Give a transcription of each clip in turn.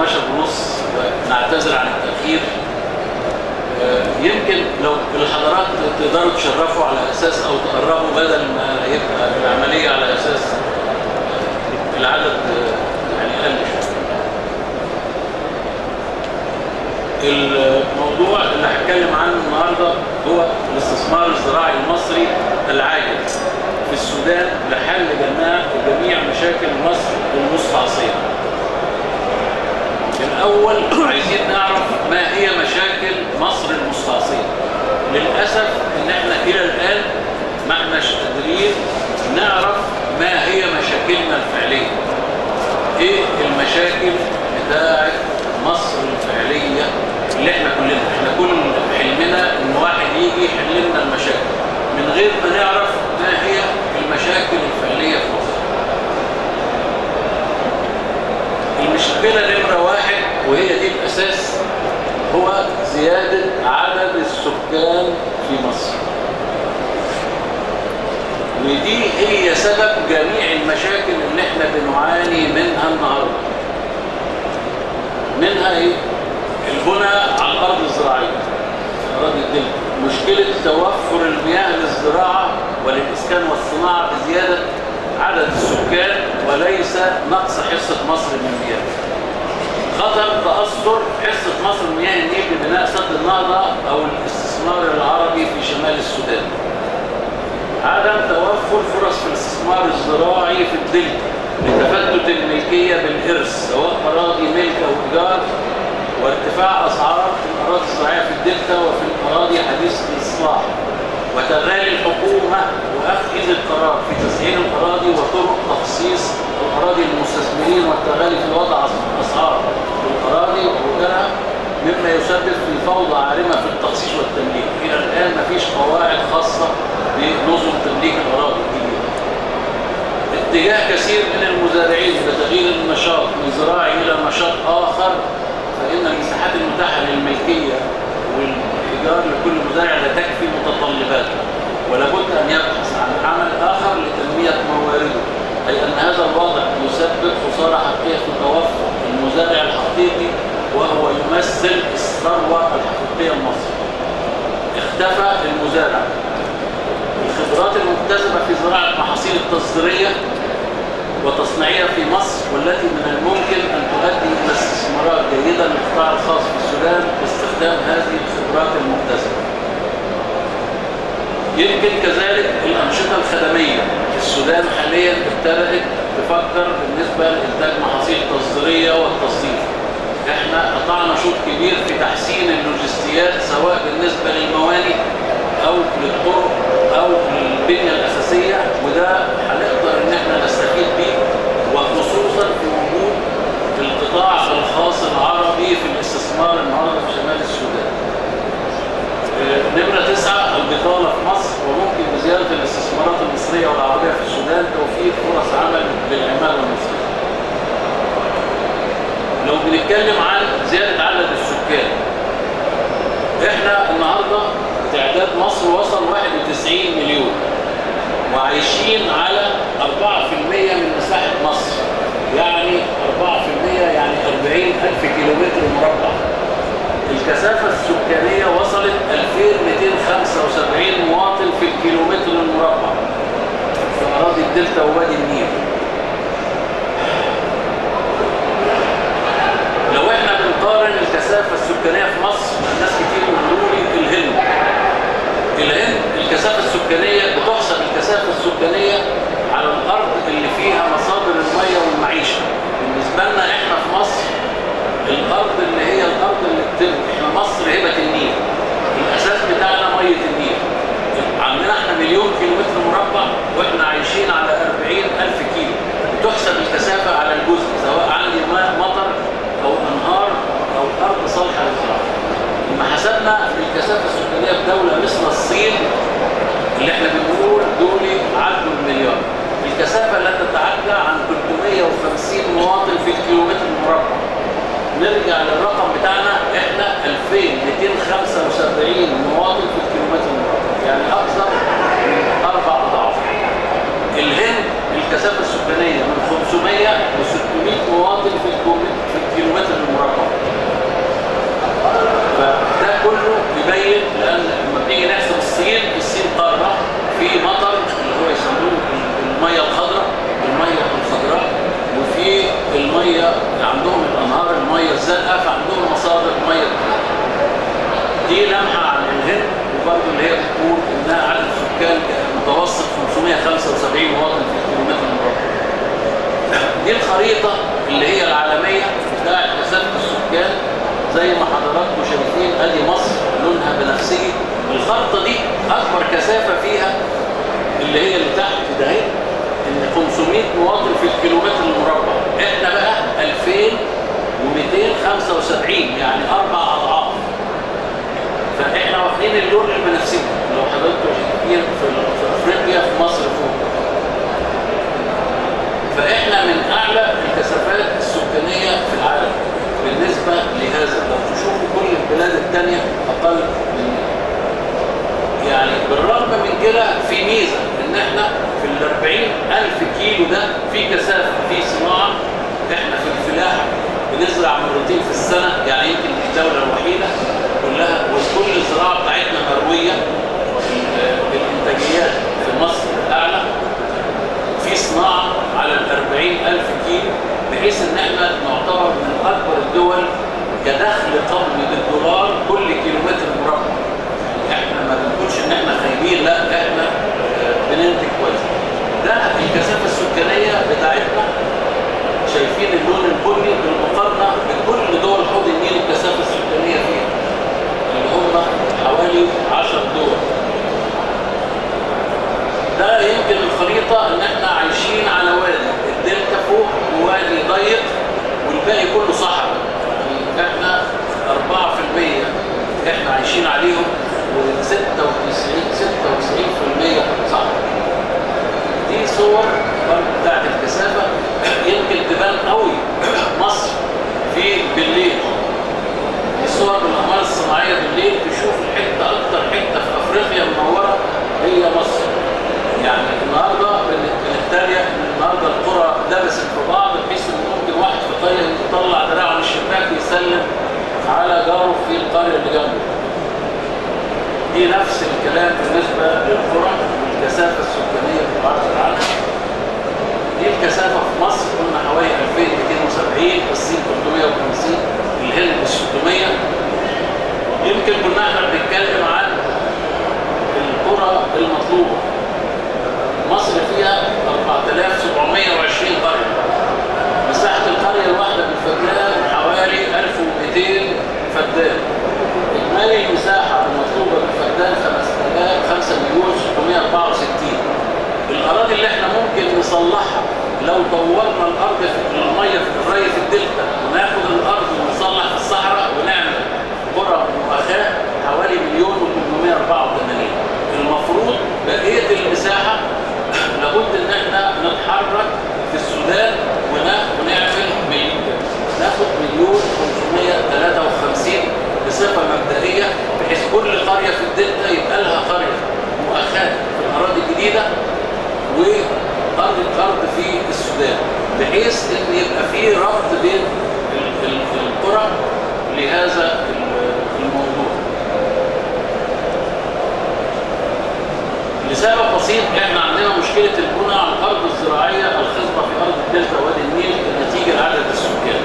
11 ونص ونعتذر عن التأخير آه، يمكن لو الحضارات تقدروا تشرفوا على أساس أو تقربوا بدل ما يبقى العملية على أساس العدد آه، يعني قل شوية الموضوع اللي هتكلم عنه النهارده هو الاستثمار الزراعي المصري العاجل في السودان لحل جميع جميع مشاكل مصر المستعصيه. الأول عايزين نعرف ما هي مشاكل مصر المستعصية للأسف إن إحنا إلى الآن ما احناش قادرين نعرف ما هي مشاكلنا الفعلية إيه المشاكل بتاعت مصر الفعلية اللي إحنا كلنا إحنا كل حلمنا إن واحد يجي يحل لنا المشاكل من غير ما نعرف ما هي المشاكل الفعلية في مصر المشكلة نمرة واحد وهي دي الأساس هو زيادة عدد السكان في مصر ودي هي سبب جميع المشاكل اللي احنا بنعاني منها النهاردة منها ايه؟ البناء على الأرض الزراعية في أراضي الدلتا مشكلة توفر المياه للزراعة وللإسكان والصناعة بزيادة عدد السكان وليس نقص حصة مصر من المياه خطر تأثر حصة مصر من مياه النيل ببناء سد النهضة أو الاستثمار العربي في شمال السودان عدم توفر فرص في الاستثمار الزراعي في الدلتا لتفتت الملكية بالإرث سواء أراضي ملك أو إيجار وارتفاع أسعار الأراضي الزراعية في الدلتا وفي الأراضي حديثة الإصلاح وتغالي الحكومة وأخذ القرار في تسهيل الأراضي وطرق تخصيص الأراضي للمستثمرين والتغالي في وضع أسعار الأراضي وغيرها مما يسبب في فوضى عارمة في التخصيص والتمليك إلى الآن مفيش قواعد خاصة بنظم تمليك الأراضي الجديدة اتجاه كثير من المزارعين لتغيير النشاط من زراعي إلى نشاط آخر فإن المساحات المتاحة للملكية والإيجار لكل مزارع لا تكفي متطلباته ولابد أن يبحث عن عمل آخر لتنمية موارده أي أن هذا الوضع يسبب خسارة حقيقية في توفر المزارع الحقيقي وهو يمثل الثروة الحقيقية لمصر اختفى المزارع الخبرات المكتسبة في زراعة المحاصيل التصديرية وتصنيعية في مصر والتي من الممكن أن تؤدي إلى استثمارات جيدة للقطاع الخاص في السودان باستخدام هذه الخبرات المكتسبة. يمكن كذلك الأنشطة الخدمية في السودان حاليا ابتدأت تفكر بالنسبة لإنتاج محاصيل تصديرية والتصدير. احنا قطعنا شوط كبير في تحسين اللوجستيات سواء بالنسبة للموانئ أو للطرق أو للبنية الأساسية وده هنقدر إن احنا نستفيد بيه وخصوصا في وجود القطاع الخاص العربي في الاستثمار النهارده في شمال السودان. آه، نمرة تسعة البطالة في مصر وممكن بزيادة الاستثمارات المصرية والعربية في السودان توفير فرص عمل للعمالة المصرية. لو بنتكلم عن زيادة عدد السكان احنا النهارده تعداد مصر وصل 91 مليون وعايشين على 4% من مساحة مصر يعني 4% يعني 40 ألف كيلومتر مربع الكثافة السكانية وصلت 2275 مواطن في الكيلومتر المربع في أراضي الدلتا ووادي النيل لو احنا بنقارن الكثافة السكانية في مصر الناس كتير بيقولوا لي الهند الهند الكثافة السكانية بتحسب الكثافة السكانية على الأرض اللي فيها مصادر المية والمعيشة بالنسبة لنا احنا في مصر الأرض اللي هي الأرض اللي بتبقى احنا مصر هبة النيل الأساس بتاعنا مية النيل عندنا احنا مليون كيلومتر مربع واحنا عايشين على 40 ألف كيلو بتحسب الكثافة على الجزء سواء عندي ماء مطر أو أنهار أو أرض صالحة للزراعة لما حسبنا الكثافة السكانية في دولة مثل الصين اللي احنا بنقول دول عدوا المليار الكثافة لا تتعدى عن 350 مواطن في الكيلومتر المربع نرجع للرقم بتاعنا احنا 2275 مواطن في الكيلومتر المربع يعني اكثر من اربع اضعاف الهند الكثافة السكانية من 500 ل 600 مواطن في الكيلومتر في الكيلومتر المربع مواطن في الكيلومتر المربع دي الخريطة اللي هي العالمية بتاع كثافة السكان زي ما حضراتكم شايفين ادي مصر لونها بنفسجي الخرطة دي اكبر كثافة فيها اللي هي اللي تحت ده اهي ان 500 مواطن في الكيلومتر المربع احنا بقى 2275 يعني اربع اضعاف فاحنا واخدين اللون البنفسجي لو حضراتكم شايفين في في افريقيا في مصر فوق فاحنا من اعلى الكثافات السكانيه في العالم بالنسبه لهذا لو تشوفوا كل البلاد الثانيه اقل من يعني بالرغم من كده في ميزه ان احنا في ال 40000 كيلو ده في كثافه في صناعه احنا في الفلاحه بنزرع مرتين في السنه يعني يمكن الدوله الوحيده كلها وكل الزراعه بتاعتنا مرويه الانتاجيات في مصر اعلى في صناعه على ال 40000 كيلو بحيث ان احنا نعتبر من اكبر الدول كدخل قومي بالدولار كل كيلومتر مربع احنا ما بنقولش ان احنا خايبين لا احنا بننتج كويس ده الكثافه السكانيه بتاعتنا شايفين اللون البني بالمقارنه بكل دول حوض النيل الكثافه السكانيه فيها اللي هم حوالي 10 دول ده يمكن الخريطه ان احنا عايشين على وادي الدلتا فوق ووادي ضيق والباقي كله صحراء يعني احنا 4% احنا عايشين عليهم و 96 96% صحراء دي صور بتاعت الكثافه يمكن تبان قوي مصر في بالليل الصور بالاقمار الصناعيه بالليل تشوف الحته اكتر حته في افريقيا منوره هي مصر يعني النهارده بنتريق ان النهارده القرى لبست في بعض بحيث ان ممكن واحد في قريه يطلع دراعه من الشباك يسلم على جاره في القريه اللي جنبه. دي نفس الكلام بالنسبه للقرى والكثافه السكانيه في بعض العالم. دي الكثافه في مصر قلنا حوالي 2270 الصين 350 الهند 600 يمكن كنا احنا بنتكلم عن القرى المطلوبه مصر فيها 4720 قرية مساحة القرية الواحدة بالفدان حوالي 1200 فدان إجمالي المساحة المطلوبة بالفدان 5 مليون 664 الأراضي اللي احنا ممكن نصلحها لو طورنا الأرض في المية في الري في الدلتا وناخد الأرض ونصلح في الصحراء ونعمل قرى مؤاخاة حوالي مليون و884 المفروض بقية المساحة لابد ان احنا نتحرك في السودان ونعمل مليون ناخد مليون 553 بصفه مبدئيه بحيث كل قريه في الدلتا يبقى لها قريه مؤخاه في الاراضي الجديده وارض الارض في السودان بحيث ان يبقى في ربط بين القرى لهذا الموضوع لسبب بسيط احنا عندنا مشكلة البنى على الأرض الزراعية الخصبة في أرض الدلتا وادي النيل نتيجة لعدد السكان.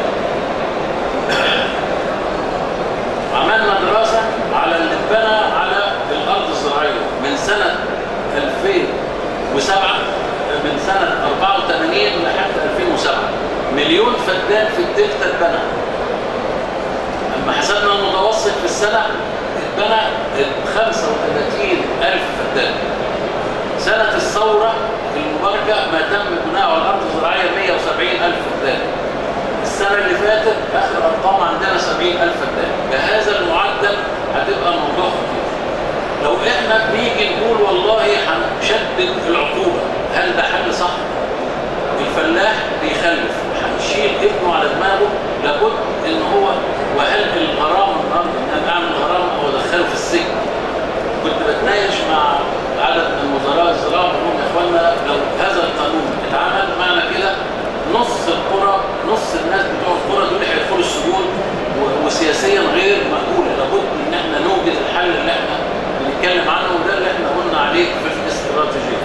عملنا دراسة على اللي اتبنى على الأرض الزراعية من سنة 2007 من سنة 84 لحد 2007 مليون فدان في الدلتا اتبنى. لما حسبنا المتوسط في السنة اتبنى 35 ألف فدان. سنة الثورة المباركة ما تم بناء على الأرض الزراعية 170 ألف فدان السنة اللي فاتت آخر أرقام عندنا 70 ألف فدان بهذا المعدل هتبقى الموضوع خطير لو إحنا بنيجي نقول والله هنشدد العقوبة هل ده حل صح؟ الفلاح بيخلف هنشيل ابنه على دماغه لابد ان هو وهل الغرامه النهارده ان انا اعمل غرامه او ادخله في السجن كنت بتناقش مع عدد من وزراء الزراعه بقول يا اخوانا لو هذا القانون اتعمل معنى كده نص القرى نص الناس بتوع القرى دول هيدخلوا السجون وسياسيا غير مقبوله لابد ان احنا نوجد الحل اللي احنا بنتكلم عنه وده اللي احنا قلنا عليه في الاستراتيجيه.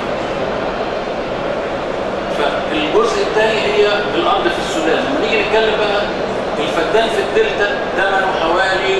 فالجزء الثاني هي الارض في السودان لما نيجي نتكلم بقى الفدان في الدلتا ثمنه حوالي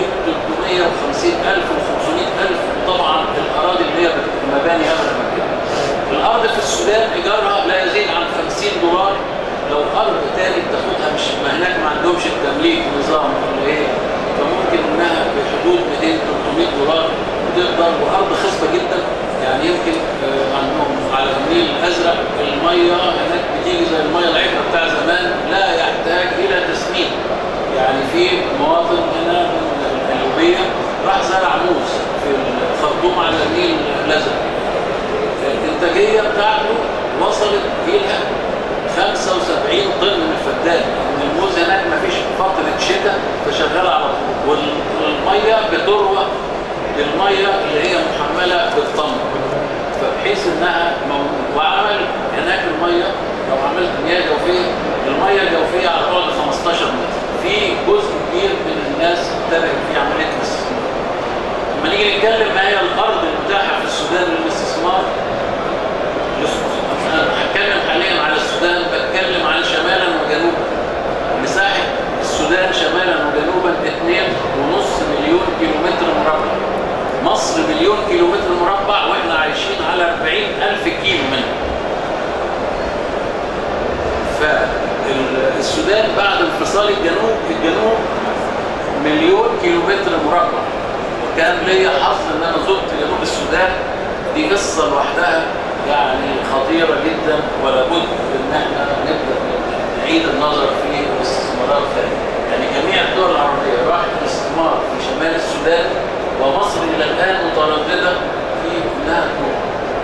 350 ألف و 500 ألف وطبعا الأراضي اللي هي مباني أغلى من كده. الأرض الارض في السودان ايجارها لا يزيد عن 50 دولار لو ارض تاني بتاخدها مش ما هناك ما عندهمش التمليك نظام اللي هي فممكن انها بحدود 200 300 دولار تقدر وارض خصبه جدا يعني يمكن آه، عندهم على النيل الازرق الميه هناك بتيجي زي الميه العكره بتاع زمان لا يحتاج الى تسميد يعني في مواطن هنا من القليوبيه راح زرع موز في الخرطوم على النيل الازرق الانتاجيه بتاعته وصلت الى 75 طن من الفدان يعني الموز هناك ما فيش فتره شتاء فشغال على طول وال- والميه بتروى بالميه اللي هي محمله بالتمر فبحيث انها موجود وعمل هناك الميه لو عملت مياه جوفيه الميه الجوفيه على بعد 15 متر في جزء كبير من الناس ابتدى في عمليه الاستثمار لما نيجي نتكلم ما هي الارض المتاحه في السودان للاستثمار انا هتكلم حاليا على السودان بتكلم عن شمالا وجنوبا مساحه السودان شمالا وجنوبا 2.5 مليون كيلومتر مربع مصر مليون كيلومتر مربع واحنا عايشين على 40 ألف كيلو منه فالسودان بعد انفصال الجنوب الجنوب مليون كيلومتر مربع وكان ليا حظ ان انا زرت جنوب السودان دي قصه لوحدها يعني خطيره جدا ولا بد ان احنا نبدا نعيد النظر في الاستثمارات ثانيه يعني جميع الدول العربيه راحت الاستثمار في شمال السودان ومصر الى الان متردده في انها تروح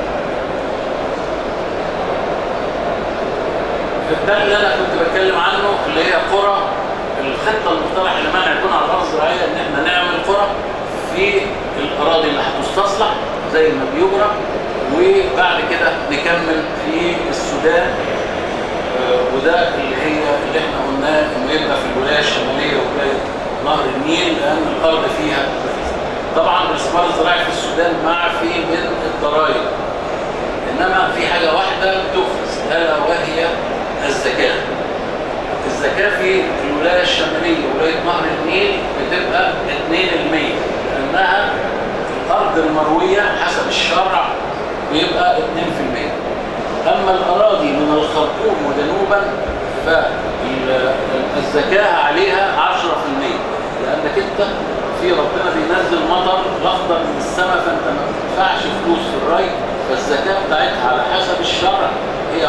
ده اللي انا كنت بتكلم عنه اللي هي قرى الخطه المقترحه لمنع البنى على الارض الزراعيه ان احنا نعمل قرى في الاراضي اللي هتستصلح زي ما بيجرى وبعد كده نكمل في السودان آه، وده اللي هي اللي احنا قلناه انه يبقى في الولايه الشماليه ولايه نهر النيل لان الارض فيها طبعا الاستثمار الزراعي في السودان معفي من الضرائب انما في حاجه واحده تخرج الا وهي الزكاه الزكاه في الولايه الشماليه ولايه نهر النيل بتبقى 2% لانها الارض المرويه حسب الشرع بيبقى 2% اما الاراضي من الخرطوم وجنوبا فالزكاه عليها 10% لانك انت في ربنا بينزل مطر الاخضر من السماء فانت ما بتدفعش فلوس في الري فالزكاه بتاعتها على حسب الشرع هي 10%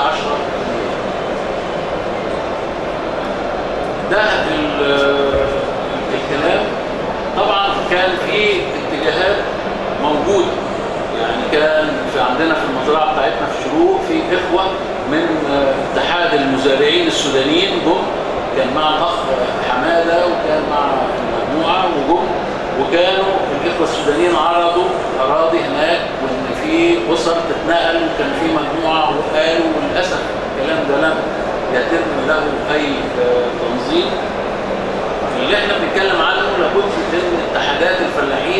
ده ال- الكلام طبعا كان في اتجاهات موجوده يعني كان في عندنا في المزرعه بتاعتنا في شروق في اخوه من آه، اتحاد المزارعين السودانيين جم كان مع الاخ حماده وكان مع المجموعه وجم وكانوا الاخوه السودانيين عرضوا اراضي هناك وان في اسر تتنقل وكان في مجموعه وقالوا وللاسف الكلام ده لم يتم له اي آه، تنظيم اللي احنا بنتكلم عنه لابد ان اتحادات الفلاحين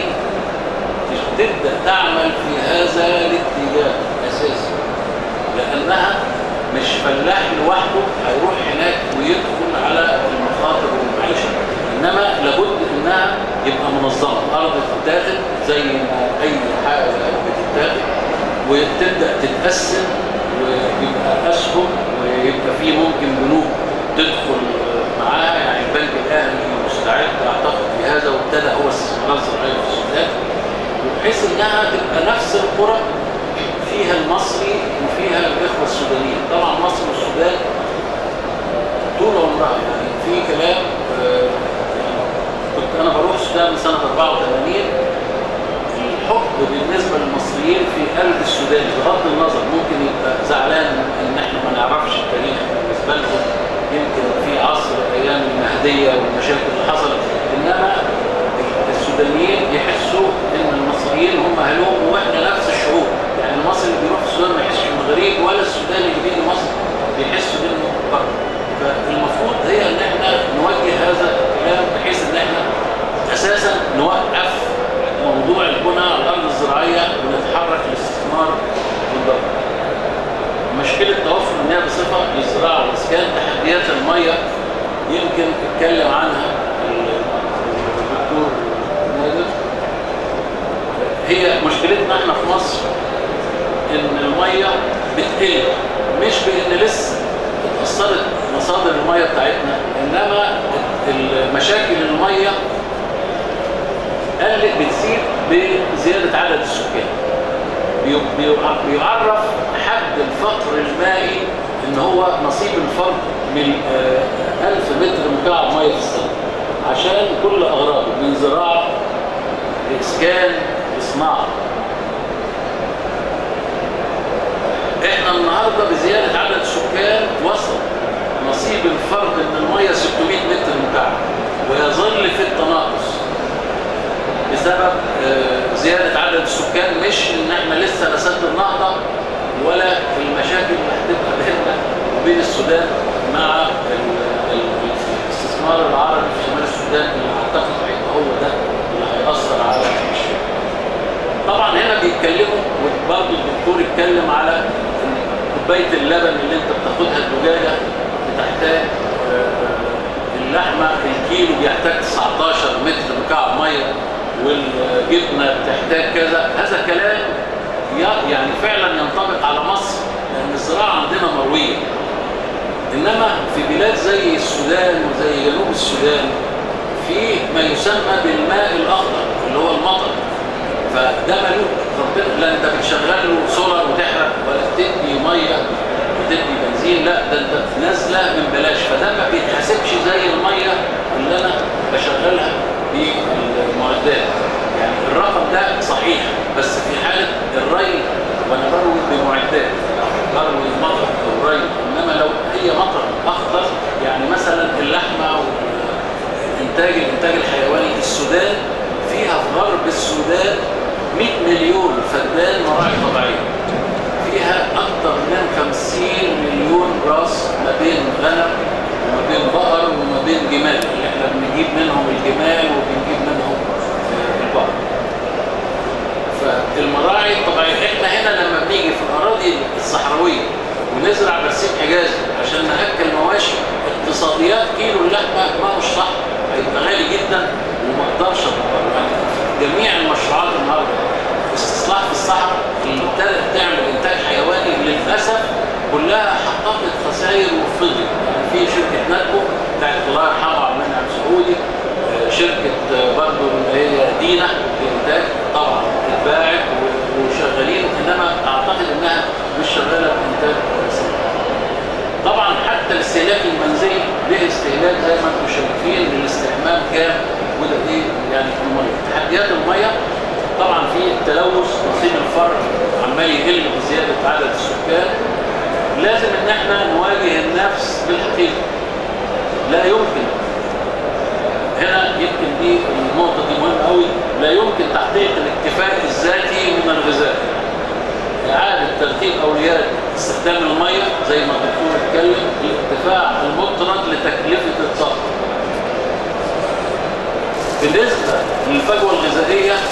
تبدا تعمل في هذا الاتجاه اساسا لانها مش فلاح لوحده هيروح هناك ويدخل على المخاطر والمعيشه انما لابد انها يبقى منظمه ارض تتاخد زي ما اي حاجه بتتاخد وتبدا تتقسم ويبقى اسهم ويبقى في ممكن بنوك تدخل معاها يعني البنك الاهلي مستعد اعتقد في هذا وابتدى هو استثمارات زراعيه في السودان بحيث انها تبقى نفس القرى فيها المصري وفيها الاخوه السودانيين طبعا مصر والسودان طول عمرها يعني في كلام آه، يعني كنت انا بروح السودان من سنه 84 الحب بالنسبه للمصريين في قلب السودان بغض النظر ممكن يبقى زعلان ان احنا ما نعرفش التاريخ بالنسبه لهم يمكن في عصر ايام المهديه والمشاكل اللي حصلت انما السودانيين يحسوا ان المصريين هم اهلهم واحنا نفس الشعوب يعني المصري اللي بيروح السودان ما يحسش انه غريب ولا السوداني اللي بيجي مصر بيحس انه فرد فالمفروض هي ان احنا نوجه هذا الكلام بحيث ان احنا اساسا نوقف موضوع البنى على الارض الزراعيه ونتحرك للاستثمار بالضبط مشكله توفر المياه بصفه للزراعه والاسكان تحديات الميه يمكن اتكلم عنها الدكتور نادر هي مشكلتنا احنا في مصر ان الميه بتقل مش بان لسه اتأثرت مصادر المية بتاعتنا انما المشاكل المية قلت بتزيد بزيادة عدد السكان بيعرف حد الفقر المائي ان هو نصيب الفرد من ألف متر مكعب مية في السنة عشان كل أغراضه من زراعة لإسكان لصناعة احنا النهاردة بزيادة عدد السكان وصل نصيب الفرد من المية 600 متر مكعب ويظل في التناقص بسبب زيادة عدد السكان مش ان احنا لسه لسد النهضة ولا المشاكل اللي هتبقى بيننا وبين السودان مع الاستثمار العربي في شمال السودان اللي اعتقد هيبقى هو ده اللي هيأثر على الشيء. طبعا هنا بيتكلموا وبرضه الدكتور اتكلم على كوبايه اللبن اللي انت بتاخدها الدجاجه بتحتاج اللحمه الكيلو بيحتاج 19 متر مكعب ميه والجبنه بتحتاج كذا هذا كلام يعني فعلا ينطبق على مصر لان الزراعه عندنا مرويه انما في بلاد زي السودان وزي جنوب السودان في ما يسمى بالماء الاخضر اللي هو المطر فده ملوك ربنا لا انت بتشغل له سولار وتحرق ولا تدي ميه وتدي بنزين لا ده انت نازله من بلاش فده ما بيتحسبش زي الميه اللي انا بشغلها بالمعدات يعني الرقم ده صحيح بس في حاله الري وانا بروي بمعدات بروي المطر او الري انما لو هي مطر اخضر يعني مثلا اللحمه انتاج الانتاج الحيواني السودان فيها في غرب السودان 100 مليون فدان مراعي طبيعيه فيها اكثر من 50 مليون راس ما بين غنم وما بين بقر وما بين جمال اللي احنا بنجيب منهم الجمال وبنجيب منهم البقر فالمراعي الطبيعيه احنا هنا لما بنيجي في الاراضي الصحراويه ونزرع برسيم حجازي عشان ناكل مواشي اقتصاديات كيلو اللحمه ما مش صح هيبقى غالي جدا وما اقدرش يعني جميع المشروعات النهارده استصلاح في الصحراء اللي ابتدت تعمل انتاج حيواني للاسف كلها حققت خسائر وفضل يعني في شركه ناتكو بتاعت الله يرحمه عبد المنعم سعودي شركه برضه اللي هي دينا للانتاج طبعا اتباعت وشغالين انما اعتقد انها مش شغاله بانتاج طبعا حتى الاستهلاك المنزلي له استهلاك زي ما انتم شايفين للاستحمام كام وده ايه يعني الميه تحديات الميه طبعا في التلوث نصيب الفرد عمال يقل بزياده عدد السكان لازم ان احنا نواجه النفس بالحقيقه لا يمكن هنا يمكن دي النقطه دي مهمه قوي لا يمكن تحقيق الاكتفاء الذاتي من الغذاء إعادة ترتيب أولويات استخدام المية زي ما الدكتور اتكلم الارتفاع المطرد لتكلفة الطاقة. بالنسبة للفجوة الغذائية 60%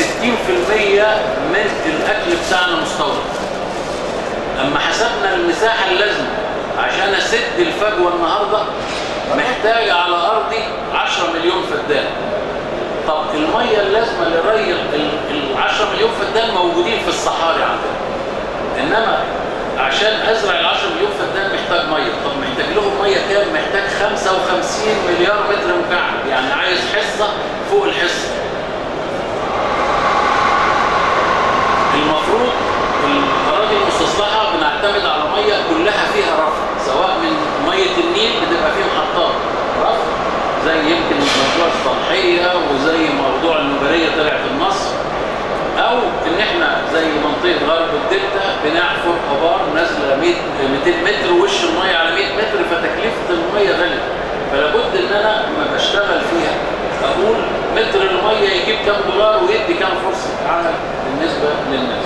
من الأكل بتاعنا مستورد. أما حسبنا المساحة اللازمة عشان أسد الفجوة النهاردة محتاج على أرضي 10 مليون فدان. طب المية اللازمة لري ال 10 مليون فدان موجودين في الصحاري عندنا انما عشان ازرع ال 10 مليون فدان محتاج مية طب محتاج لهم مية كام محتاج 55 مليار متر مكعب يعني عايز حصة فوق الحصة المفروض الاراضي المستصلحة بنعتمد على مية كلها فيها رفع سواء من مية النيل بتبقى فيه محطات رفع زي يمكن موضوع الصالحية وزي موضوع النوبرية طلعت النصر او ان احنا زي منطقة غرب الدلتا بنحفر ابار نازلة 200 متر وش المية على 100 متر فتكلفة المية غالية فلابد ان انا لما بشتغل فيها اقول متر المية يجيب كام دولار ويدي كام فرصة عمل بالنسبة للناس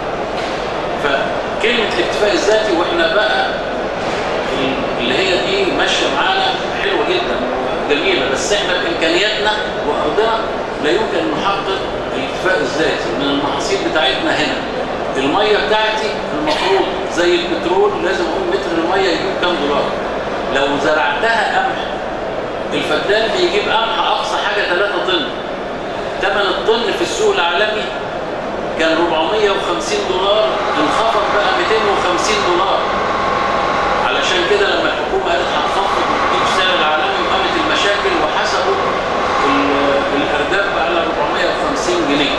فكلمة الاكتفاء الذاتي واحنا بقى اللي هي دي ماشية معانا حلوة جدا جميلة بس احنا بامكانياتنا وارضنا لا يمكن ان نحقق الاكتفاء الذاتي من المحاصيل بتاعتنا هنا المية بتاعتي المفروض زي البترول لازم اقول متر المية يجيب كام دولار لو زرعتها قمح الفدان بيجيب قمح اقصى حاجة 3 طن ثمن الطن في السوق العالمي كان 450 دولار انخفض بقى 250 دولار علشان كده لما الحكومة قالت هتخفض وتجيب السعر العالمي وقامت المشاكل وحسبوا ال- الأرداب على 450 جنيه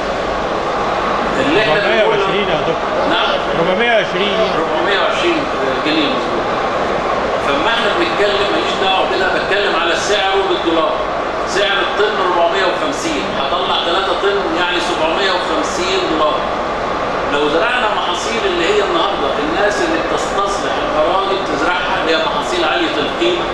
اللي احنا بنقوله 420 يا دكتور نعم 420 420 جنيه مظبوط فما احنا بنتكلم ماليش دعوه كده بتكلم على السعر بالدولار سعر الطن 450 هطلع 3 طن يعني 750 دولار لو زرعنا محاصيل اللي هي النهارده الناس اللي بتستصلح الاراضي بتزرعها اللي هي محاصيل عاليه القيمه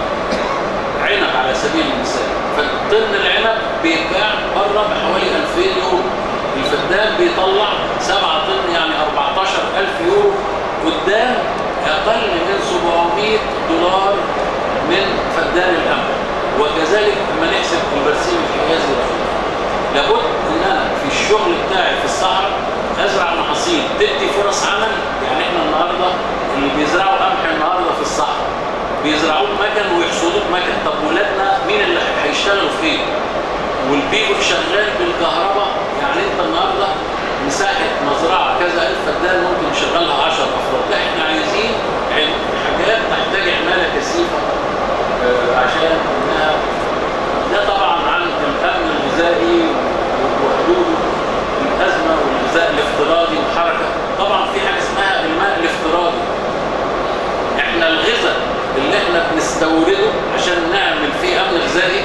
عنب على سبيل المثال فالطن العنب بيتباع بره بحوالي 2000 يورو الفدان بيطلع 7 طن يعني 14000 يورو قدام اقل من 700 دولار من فدان القمح وكذلك لما نحسب البرسيم الحجازي والخلف لابد ان انا في الشغل بتاعي في الصحراء ازرع محاصيل تدي فرص عمل يعني احنا النهارده اللي بيزرعوا قمح النهارده في الصحراء بيزرعوه بمكن ويحصدوه بمكن طب ولادنا مين اللي هيشتغلوا في ايه؟ والبيجو شغال بالكهرباء يعني انت النهارده مساحه مزرعه كذا الف فدان ممكن يشغلها 10 افراد لا احنا عايزين عم- حاجات تحتاج عماله كثيفه آه، عشان انها ده طبعا عن الامن الغذائي وحدوده الازمه والغذاء الافتراضي والحركه طبعا في حاجه اسمها الماء الافتراضي احنا الغذاء اللي احنا بنستورده عشان نعمل فيه امن غذائي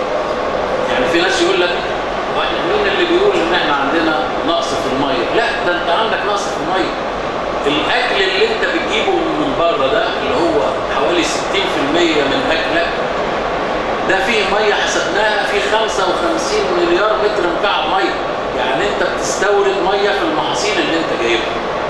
يعني في ناس يقول لك واحنا مين اللي بيقول ان احنا عندنا نقص في الميه لا ده انت عندك نقص في الميه الاكل اللي انت بتجيبه من بره ده اللي هو حوالي 60% من اكلك ده فيه ميه حسبناها فيه 55 مليار متر مكعب ميه يعني انت بتستورد ميه في المحاصيل اللي انت جايبها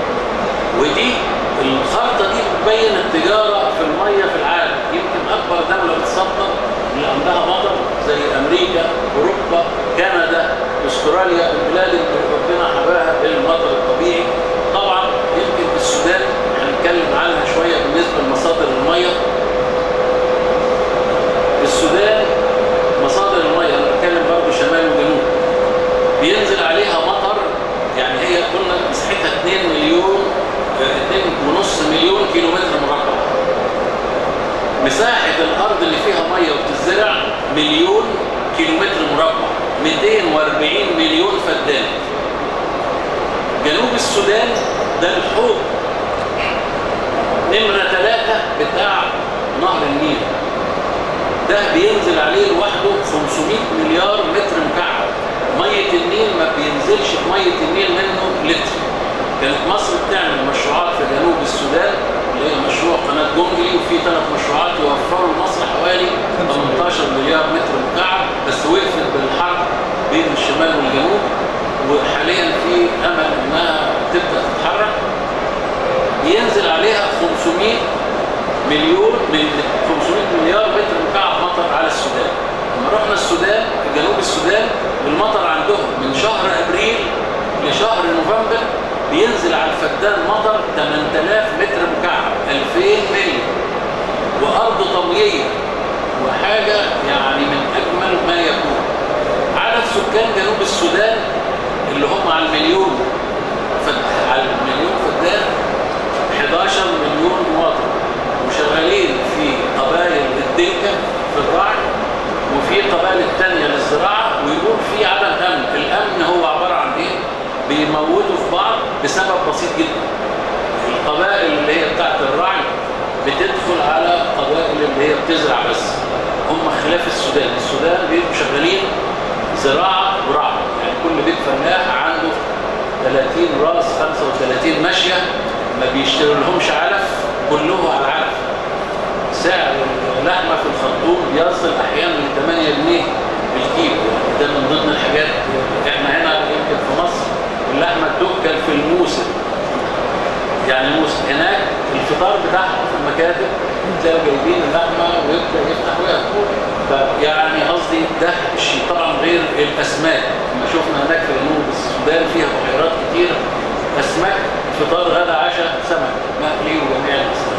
ودي الخرطة دي بتبين التجارة في المية في العالم يمكن أكبر دولة بتصدر اللي عندها مطر زي أمريكا أوروبا كندا أستراليا البلاد اللي ربنا حباها بالمطر الطبيعي طبعا يمكن في السودان هنتكلم عنها شوية بالنسبة لمصادر المية السودان مصادر المية أنا بتكلم برضه شمال وجنوب بينزل عليها مطر يعني هي قلنا مساحتها 2 مليون 2.5 مليون كيلو متر مربع مساحة الأرض اللي فيها مية وبتزرع مليون كيلو متر مربع 240 مليون فدان جنوب السودان ده الحوض نمرة ثلاثة بتاع نهر النيل ده بينزل عليه لوحده 500 مليار متر مكعب مية النيل ما بينزلش في مية النيل منه لتر كانت مصر بتعمل مشروعات في جنوب السودان اللي هي مشروع قناة جونجلي وفي ثلاث مشروعات يوفروا لمصر حوالي 18 مليار متر مكعب بس وقفت بالحرب بين الشمال والجنوب وحاليا في امل انها تبدا تتحرك ينزل عليها 500 مليون من 500 مليار متر مكعب مطر على السودان لما رحنا السودان في جنوب السودان المطر عندهم من شهر ابريل لشهر نوفمبر بينزل على الفدان مطر 8000 متر مكعب 2000 ملي وارض طبيعيه وحاجه يعني من اجمل ما يكون عدد سكان جنوب السودان اللي هم على المليون فد... على المليون فدان 11 مليون مواطن وشغالين في قبائل الدنكا في الرعي وفي قبائل التانية للزراعة ويقول في عدم أمن الأمن هو عبارة عن إيه؟ بيموتوا في بعض بسبب بسيط جدا القبائل اللي هي بتاعت الرعي بتدخل على قبائل اللي هي بتزرع بس هم خلاف السودان السودان بيبقوا شغالين زراعة ورعي يعني كل بيت فلاح عنده 30 راس 35 ماشية ما بيشتروا لهمش علف كله على العلف سعر اللحمة في الخرطوم بيصل أحيانا ل 8 جنيه بالكيلو يعني ده من ضمن الحاجات احنا هنا يمكن في مصر اللحمة تؤكل في الموسم يعني الموسم هناك الفطار بتاعهم في المكاتب تلاقوا جايبين اللحمة ويبدأ يفتح ويأكل فيعني قصدي ده الشيء طبعا غير الأسماك لما شفنا هناك في جنوب السودان فيها بحيرات كتير أسماك فطار غدا عشاء سمك مقلي وجميع الأسماك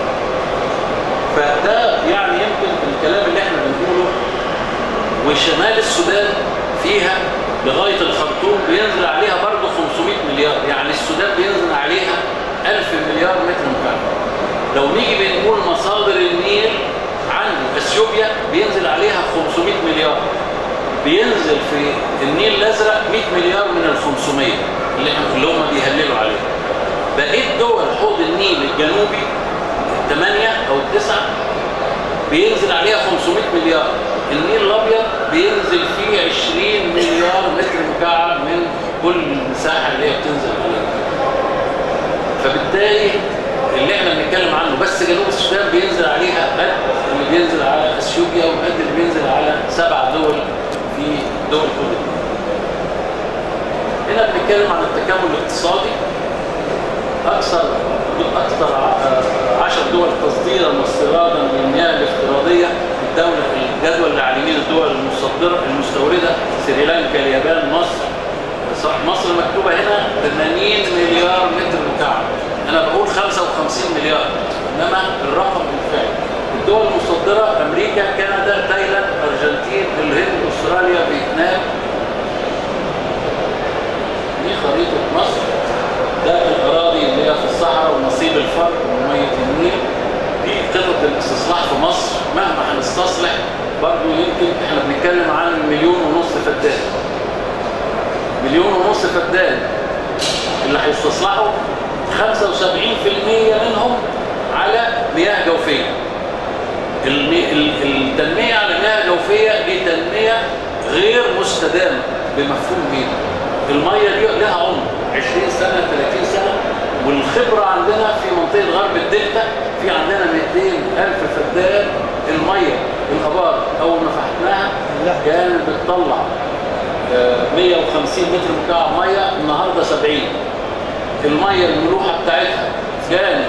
فده يعني يمكن الكلام اللي احنا بنقوله وشمال السودان فيها لغاية الخرطوم بينزل عليها برضه 500 مليار يعني السودان بينزل عليها 1000 مليار متر مكعب لو نيجي بنقول مصادر النيل عند اثيوبيا بينزل عليها 500 مليار بينزل في النيل الازرق 100 مليار من ال 500 اللي احنا اللي هم بيهللوا عليها بقيت دول حوض النيل الجنوبي 8 او 9 بينزل عليها 500 مليار النيل الابيض بينزل فيه 20 مليار متر مكعب من كل المساحه اللي هي بتنزل عليها فبالتالي اللي احنا بنتكلم عنه بس جنوب السودان بينزل عليها قد اللي بينزل على اثيوبيا وقد اللي بينزل على سبع دول في دول كل هنا بنتكلم عن التكامل الاقتصادي اكثر اكثر 10 دول تصديرا واستيرادا للمياه الافتراضيه الدوله الجدول اللي على يمين الدول المصدره المستورده سريلانكا اليابان مصر صح مصر مكتوبه هنا 80 مليار متر مكعب انا بقول 55 مليار انما الرقم بالفعل الدول المصدره امريكا كندا تايلاند ارجنتين الهند استراليا فيتنام دي خريطه مصر ده الاراضي اللي هي في الصحراء ونصيب الفرق وميه النيل دي خطط الاستصلاح في مصر مهما هنستصلح برضه يمكن احنا بنتكلم عن مليون ونص فدان مليون ونص فدان اللي هيستصلحوا 75% منهم على مياه جوفيه التنميه على مياه جوفيه دي تنميه غير مستدامه بمفهوم ايه الميه دي لها عمر 20 سنه 30 سنه والخبره عندنا في منطقه غرب الدلتا في عندنا 200 الف فدان الميه الابار اول ما فتحناها كانت بتطلع 150 متر مكعب ميه النهارده 70 الميه الملوحه بتاعتها كانت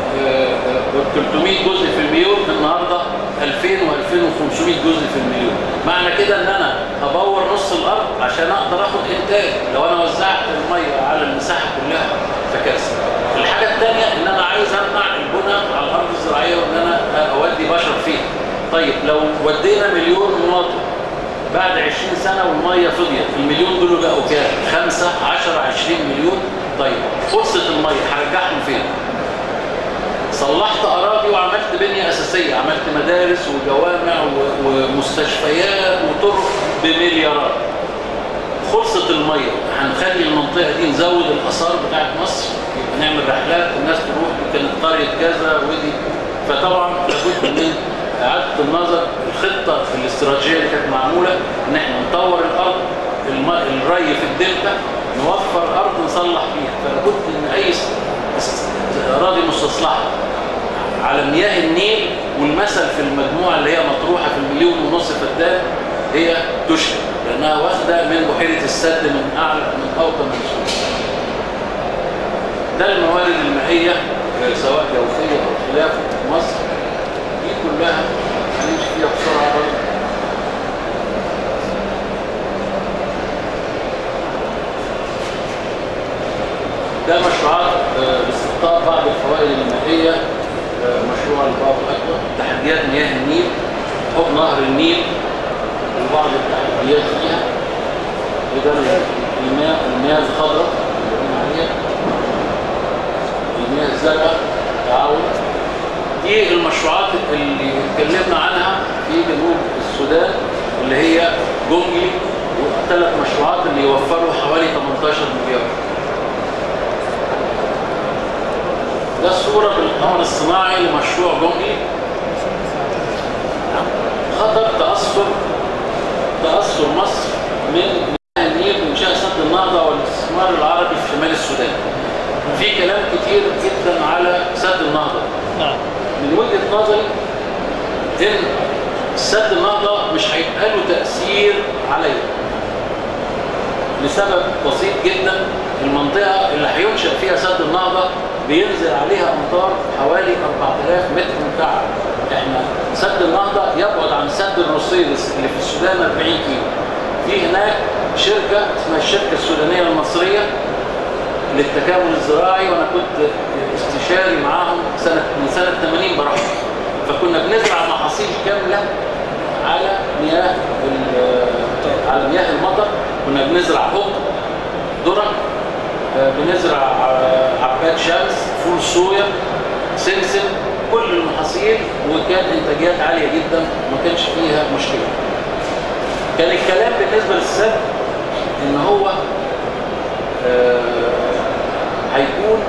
300 جزء في المليون النهارده 2000 و2500 جزء في المليون معنى كده ان انا هبور نص الارض عشان اقدر اخد انتاج لو انا وزعت الميه على المساحه كلها فكارثه الحاجه الثانيه ان انا عايز امنع البنى على الارض الزراعيه وان انا اودي بشر فيها طيب لو ودينا مليون مواطن بعد 20 سنه والميه فضيت المليون دول بقوا كام 5 10 20 مليون طيب فرصه الميه هرجعهم فين صلحت اراضي وعملت بنيه اساسيه عملت مدارس وجوامع ومستشفيات وطرق بمليارات خلصت الميه هنخلي المنطقه دي نزود الاثار بتاعت مصر نعمل رحلات الناس تروح كانت قريه كذا ودي فطبعا لابد من اعاده النظر الخطه الاستراتيجيه اللي كانت معموله ان احنا نطور الارض الري في الدلتا نوفر ارض نصلح فيها فلابد ان اي اراضي مستصلحه على مياه النيل والمثل في المجموعه اللي هي مطروحه في المليون ونص فدان هي تشرب لانها واخده من بحيره السد من اعلى من اوطى من السود ده الموارد المائيه سواء جوفيه او خلافه في مصر دي كلها هنمشي فيها بسرعه برضه ده مشروعات لاستقطاب بعض الفوائد المائيه مشروع الباب الاكبر تحديات مياه النيل حب نهر النيل وبعض التحديات فيها وده المياه المياه الخضراء اللي قلنا عليها المياه الزرقاء تعاون دي المشروعات اللي اتكلمنا عنها في جنوب السودان اللي هي جونجلي والثلاث مشروعات اللي يوفروا حوالي 18 مليار ده الصورة بالقمر الصناعي لمشروع جونجلي خطر تأثر تأثر مصر من النيل وإنشاء سد النهضة والاستثمار العربي في شمال السودان في كلام كتير جدا على سد النهضة نعم من وجهة نظري إن سد النهضة مش هيبقى له تأثير عليا لسبب بسيط جدا المنطقة اللي هينشأ فيها سد النهضة بينزل عليها أمطار حوالي 4000 متر مكعب احنا سد النهضة يبعد عن سد الرصيدس اللي في السودان 40 كيلو في هناك شركة اسمها الشركة السودانية المصرية للتكامل الزراعي وانا كنت استشاري معاهم سنة من سنة 80 بروح فكنا بنزرع محاصيل كاملة على مياه على مياه المطر كنا بنزرع قط ذره صويا سمسم كل المحاصيل وكان انتاجيات عالية جدا وما كانش فيها مشكلة كان الكلام بالنسبة للسد ان هو آه، هيكون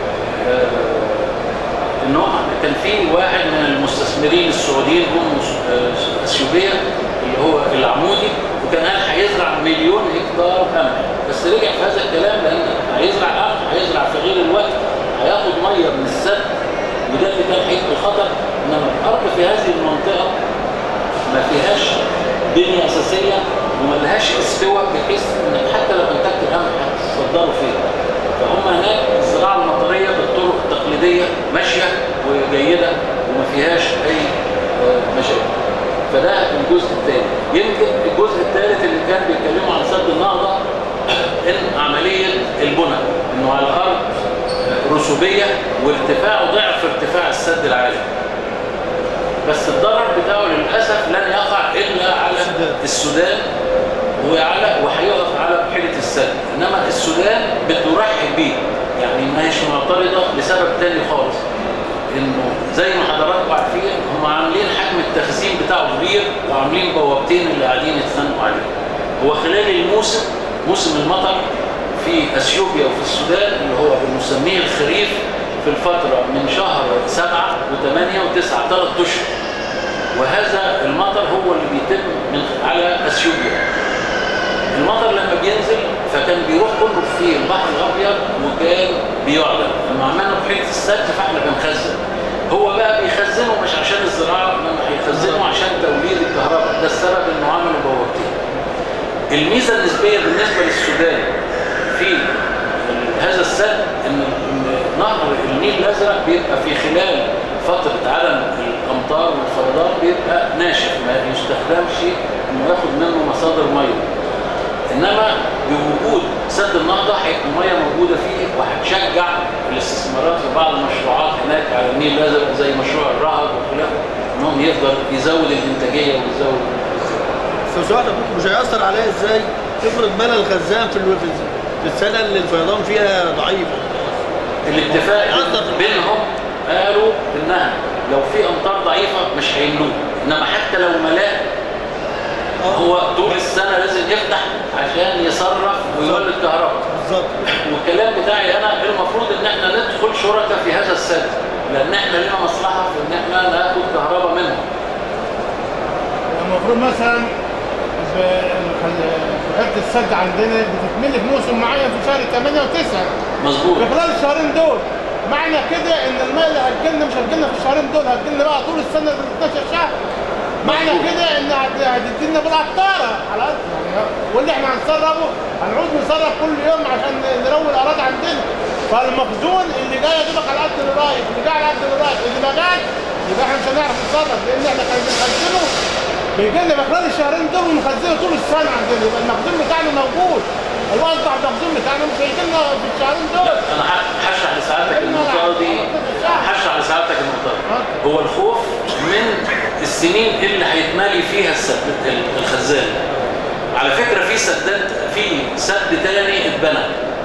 آه، ان هو كان في واحد من المستثمرين السعوديين هم آه، اثيوبيا اللي هو العمودي وكان قال هيزرع مليون هكتار قمح بس رجع في هذا الكلام لان هيزرع قمح هيزرع في غير الوقت هياخد ميه من السد وده اللي كان هيبقى الخطر انما الارض في هذه المنطقه ما فيهاش بنيه اساسيه وما لهاش استواء بحيث انك حتى لو انتجت القمح هتصدره فين فهم هناك الزراعه المطريه بالطرق التقليديه ماشيه وجيده وما فيهاش اي آه، مشاكل فده الجزء الثاني يمكن الجزء الثالث اللي كان بيتكلموا عن سد النهضه ان عمليه البنى انه على الارض رسوبيه وارتفاعه ضعف ارتفاع السد العالي بس الضرر بتاعه للاسف لن يقع الا على السودان وعلى وهيقف على بحيره السد انما السودان بترحب بيه يعني ما هيش معترضه لسبب تاني خالص انه زي ما حضراتكم عارفين هم عاملين حجم التخزين بتاعه كبير وعاملين بوابتين اللي قاعدين يتخانقوا عليه هو خلال الموسم موسم المطر في اثيوبيا وفي السودان اللي هو بنسميه الخريف في الفترة من شهر سبعة وثمانية وتسعة ثلاث اشهر وهذا المطر هو اللي بيتم من على اثيوبيا المطر لما بينزل فكان بيروح كله في البحر الابيض وكان بيعلن لما عملنا بحيره السد فاحنا بنخزن هو بقى بيخزنه مش عشان الزراعه انما هيخزنه عشان توليد الكهرباء ده السبب انه عملوا بوابتين الميزه النسبيه بالنسبه للسودان في هذا السد ان نهر النيل الازرق بيبقى في خلال فتره عدم الامطار والفيضان بيبقى ناشف ما يستخدمش انه ياخد منه مصادر ميه انما بوجود سد النهضه هيبقى الميه موجوده فيه وهتشجع الاستثمارات في بعض المشروعات هناك على النيل الازرق زي مشروع الرهب وخلافه انهم يقدر يزود الانتاجيه ويزود بس سؤال مش هيأثر عليها ازاي؟ افرض ملى الخزان في الو- في السنه اللي الفيضان فيها ضعيف الاتفاق يأثر. بينهم قالوا انها لو في امطار ضعيفه مش هيملوه انما حتى لو ملاه هو طول السنه لازم يفتح عشان يصرف ويولد كهرباء بالظبط والكلام بتاعي انا المفروض ان احنا ندخل شركاء في هذا السد لان احنا لنا مصلحه في ان احنا ناخد كهرباء منهم المفروض مثلا بحيره السد عندنا بتتملي في موسم معين في شهر 8 و9 مظبوط في خلال الشهرين دول معنى كده ان الماء اللي هتجيلنا مش هتجيلنا في الشهرين دول هتجيلنا بقى طول السنه ال 12 شهر معنى مظبوط. كده ان هت- هتدينا بالعطاره على قد يعني واللي احنا هنسربه هنعود نسرب كل يوم عشان نروي الاراضي عندنا فالمخزون اللي جاي يجيبك على قد اللي رايح اللي جاي على قد اللي رايح اللي ما جاش يبقى احنا مش هنعرف نتصرف لان احنا كنا بنخزنه بيجي لنا خلال الشهرين دول ونخزنه طول السنه عندنا يبقى المخزون بتاعنا موجود الوضع المخزون بتاعنا مش هيجي لنا في الشهرين دول انا ه- هشرح لسعادتك النقطه دي هشرح لسعادتك النقطه دي هو الخوف من السنين اللي هيتمالي فيها السد ال- الخزان على فكره في سدات في سد تاني اتبنى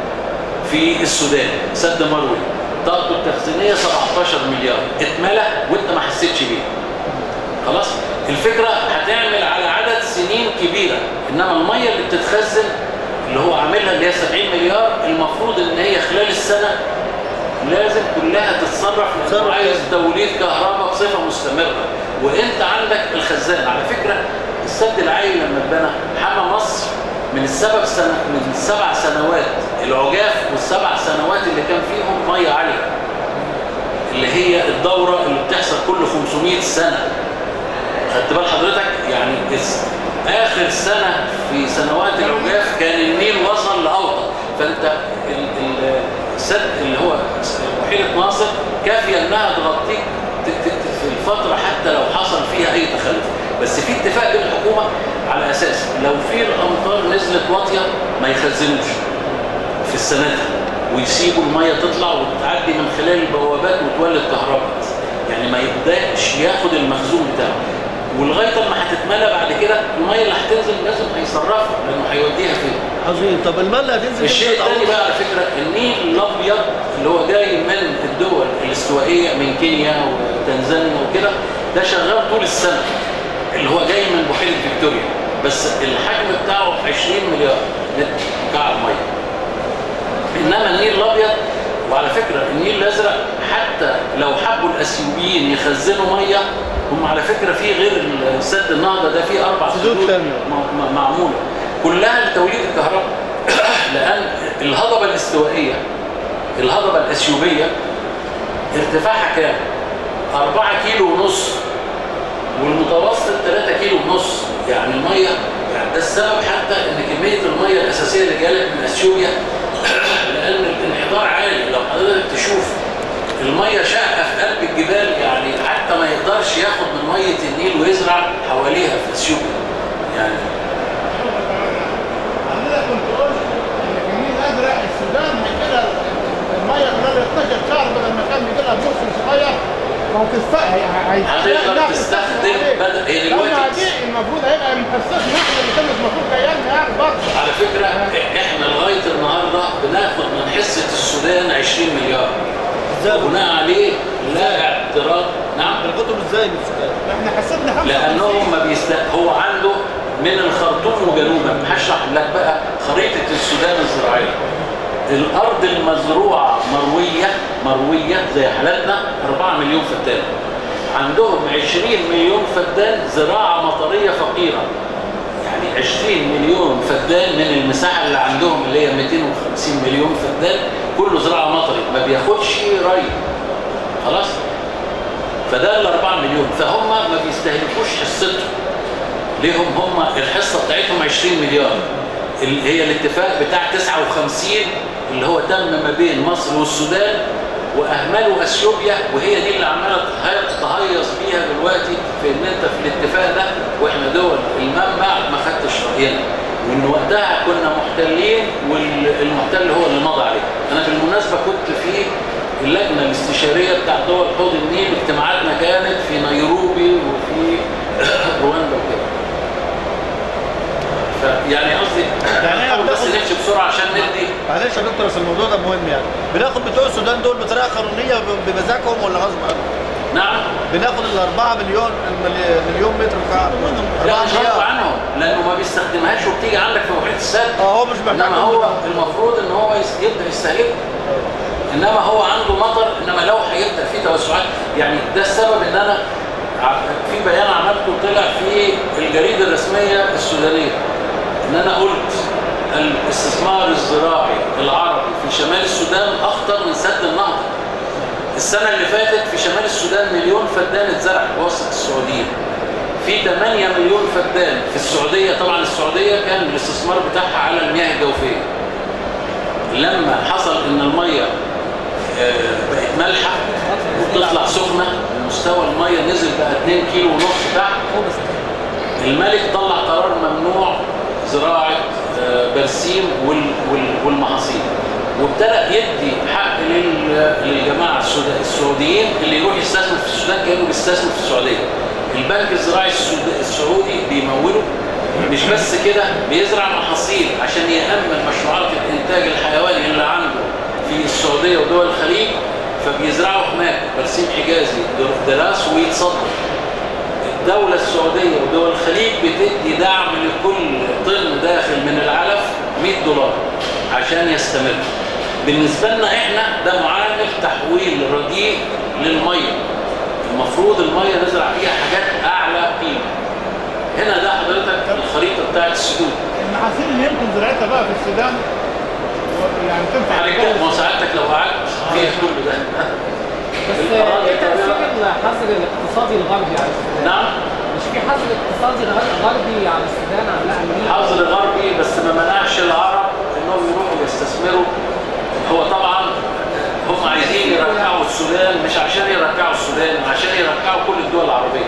في السودان سد مروي طاقته التخزينيه 17 مليار اتملى وانت ما حسيتش بيه خلاص الفكره هتعمل على عدد سنين كبيره انما الميه اللي بتتخزن اللي هو عاملها اللي هي 70 مليار المفروض ان هي خلال السنه لازم كلها تتصرف لانه تتصرف. عايز توليد كهرباء بصفه مستمره وانت عندك الخزان على فكره السد العالي لما اتبنى حمى مصر من السبب سنة من السبع سنوات العجاف والسبع سنوات اللي كان فيهم ميه عاليه اللي هي الدوره اللي بتحصل كل 500 سنه خدت بال حضرتك يعني اس- اخر سنه في سنوات العجاف كان النيل وصل لاوطى فانت ال- ال- السد اللي هو بحيره ناصر كافيه انها تغطيك ت- ت- ت- في الفتره حتى لو حصل فيها اي تخلف بس في اتفاق بين الحكومه على اساس لو في الامطار نزلت واطيه ما يخزنوش في السنه دي ويسيبوا الميه تطلع وتعدي من خلال البوابات وتولد كهرباء بس. يعني ما يبداش ياخد المخزون بتاعه ولغايه ما هتتملى بعد كده الميه اللي هتنزل لازم هيصرفها لانه هيوديها فين عظيم طب المال اللي هتنزل الشيء إمتى الثاني تعوض؟ بقى على فكرة النيل الأبيض اللي هو جاي من الدول الاستوائية من كينيا وتنزانيا وكده ده شغال طول السنة اللي هو جاي من بحيرة فيكتوريا بس الحجم بتاعه 20 مليار متر مكعب مية إنما النيل الأبيض وعلى فكرة النيل الأزرق حتى لو حبوا الأثيوبيين يخزنوا مية هم على فكرة في غير سد النهضة ده في أربع سدود سدود تانية. م- م- معمولة كلها لتوليد الكهرباء لأن الهضبة الاستوائية الهضبة الأثيوبية ارتفاعها كام؟ 4 كيلو ونص والمتوسط 3 كيلو ونص يعني المية يعني ده السبب حتى ان كمية المية الأساسية اللي جالك من أثيوبيا لأن الانحدار عالي لو حضرتك تشوف المية شاقة في قلب الجبال يعني حتى ما يقدرش ياخد من مية النيل ويزرع حواليها في أثيوبيا يعني عندنا كنت قلت ان في النيل الازرق السودان هيجي لها الميه خلال 12 شهر بدل ما كان بيجي لها بموسم صغير وهتستخدم هتقدر تستخدم بدل- هي دلوقتي- دي المفروض هيبقى من حصتنا احنا اللي كانت المفروض جايه لنا يعني برضه على فكرة احنا لغاية النهاردة بناخد من حصة السودان 20 مليار ازاي وبناء عليه لا اعتراض نعم بناخدهم ازاي من السودان؟ احنا حسبنا 55 لانهم ما بيست هو عنده من الخرطوم وجنوبا هشرح لك بقى خريطه السودان الزراعيه الارض المزروعه مرويه مرويه زي حالتنا 4 مليون فدان عندهم 20 مليون فدان زراعه مطريه فقيره يعني 20 مليون فدان من المساحه اللي عندهم اللي هي 250 مليون فدان كله زراعه مطري ما بياخدش ري خلاص فده ال 4 مليون فهم ما بيستهلكوش حصتهم ليهم هم الحصه بتاعتهم 20 مليار اللي هي الاتفاق بتاع 59 اللي هو تم ما بين مصر والسودان واهملوا اثيوبيا وهي دي اللي عماله تهي- تهيص بيها دلوقتي في ان انت في الاتفاق ده واحنا دول المنبع ما خدتش راينا وان وقتها كنا محتلين والمحتل هو اللي مضى عليه انا بالمناسبه كنت في اللجنه الاستشاريه بتاع دول حوض النيل اجتماعاتنا كانت في نيروبي وفي رواندا وكده فيعني قصدي يعني هي أحاول بس بتاخد- نمشي بسرعه عشان ندي معلش يا دكتور بس الموضوع ده مهم يعني بناخد بتوع السودان دول بطريقه قانونيه ب- بمزاجهم ولا غصب عنهم؟ نعم بناخد ال 4 مليون الملي- مليون متر مكعب لا 4 مش غصب مليار عنه لانه ما بيستخدمهاش وبتيجي عندك في محيط السد اه هو مش محتاج انما هو المفروض ان هو يس- يبدا يستهلكه انما هو عنده مطر انما لو هيبدا في توسعات يعني ده السبب ان انا ع- في بيان عملته طلع في الجريده الرسميه السودانيه ان انا قلت الاستثمار الزراعي العربي في شمال السودان اخطر من سد النهضه السنه اللي فاتت في شمال السودان مليون فدان اتزرع بواسطه السعوديه في 8 مليون فدان في السعوديه طبعا السعوديه كان الاستثمار بتاعها على المياه الجوفيه لما حصل ان الميه آه، بقت مالحه وبتطلع سخنه ومستوى الميه نزل بقى 2 كيلو ونص تحت الملك طلع قرار ممنوع زراعه آه، برسيم وال- وال- والمحاصيل وابتدأ يدي حق لل- للجماعه السودا- السعوديين اللي يروح يستثمر في السودان كانه بيستثمر في السعوديه البنك الزراعي السود- السعودي بيموله مش بس كده بيزرع محاصيل عشان يأمن مشروعات الإنتاج الحيواني اللي عنده في السعودية ودول الخليج فبيزرعوا هناك برسيم حجازي در- دراس ويتصدر الدولة السعودية ودول الخليج بتدي دعم لكل طن داخل من العلف 100 دولار عشان يستمر بالنسبة لنا احنا ده معامل تحويل رديء للمية المفروض المية نزرع فيها حاجات أعلى قيمة هنا ده حضرتك الخريطة بتاعت السدود المحاصيل اللي يمكن زراعتها بقى في السودان و- يعني تنفع هنتكلم وساعتك لو قعدت فيها كل ده بس الأراضي ايه تأثير الطبيعية. الحظر الاقتصادي الغربي على السودان؟ نعم مش في حظر اقتصادي غ- غربي على السودان عن لا أمريكا؟ حظر غربي بس ما منعش العرب انهم يروحوا يستثمروا هو طبعا هم عايزين يرجعوا السودان مش عشان يرجعوا السودان عشان يرجعوا كل الدول العربية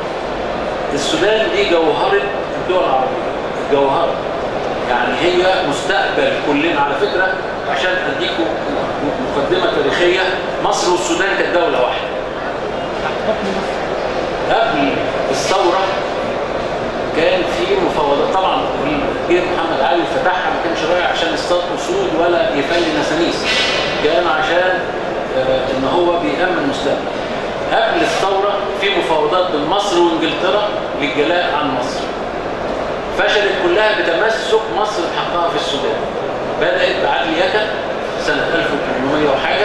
السودان دي جوهرة الدول العربية جوهرة يعني هي مستقبل كلنا على فكرة عشان اديكم مقدمة تاريخية مصر والسودان كانت دولة واحدة تحت حكم مصر قبل الثورة كان في مفاوضات طبعا جه محمد علي فتحها ما كانش رايح عشان يصطاد اسود ولا يفلي نسانيس كان عشان آه، ان هو بيأمن مستقبل قبل الثوره في مفاوضات بين مصر وانجلترا للجلاء عن مصر فشلت كلها بتمسك مصر بحقها في السودان بدأت بعدل يكن سنة 1800 وحاجة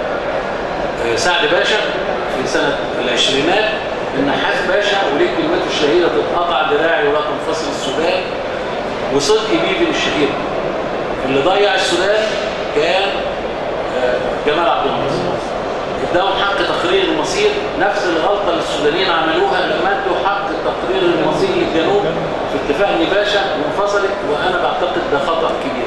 آه، سعد باشا في سنة العشرينات النحاس باشا وليه كلمته الشهيرة تتقطع دراعي ولا تنفصل السودان وصدقي بيبي الشهير اللي ضيع السودان كان آه، جمال عبد الناصر اداهم حق تقرير المصير نفس الغلطة اللي السودانيين عملوها لما ادوا حق تقرير المصير للجنوب في اتفاق نباشا وانفصلت وانا بعتقد ده خطأ كبير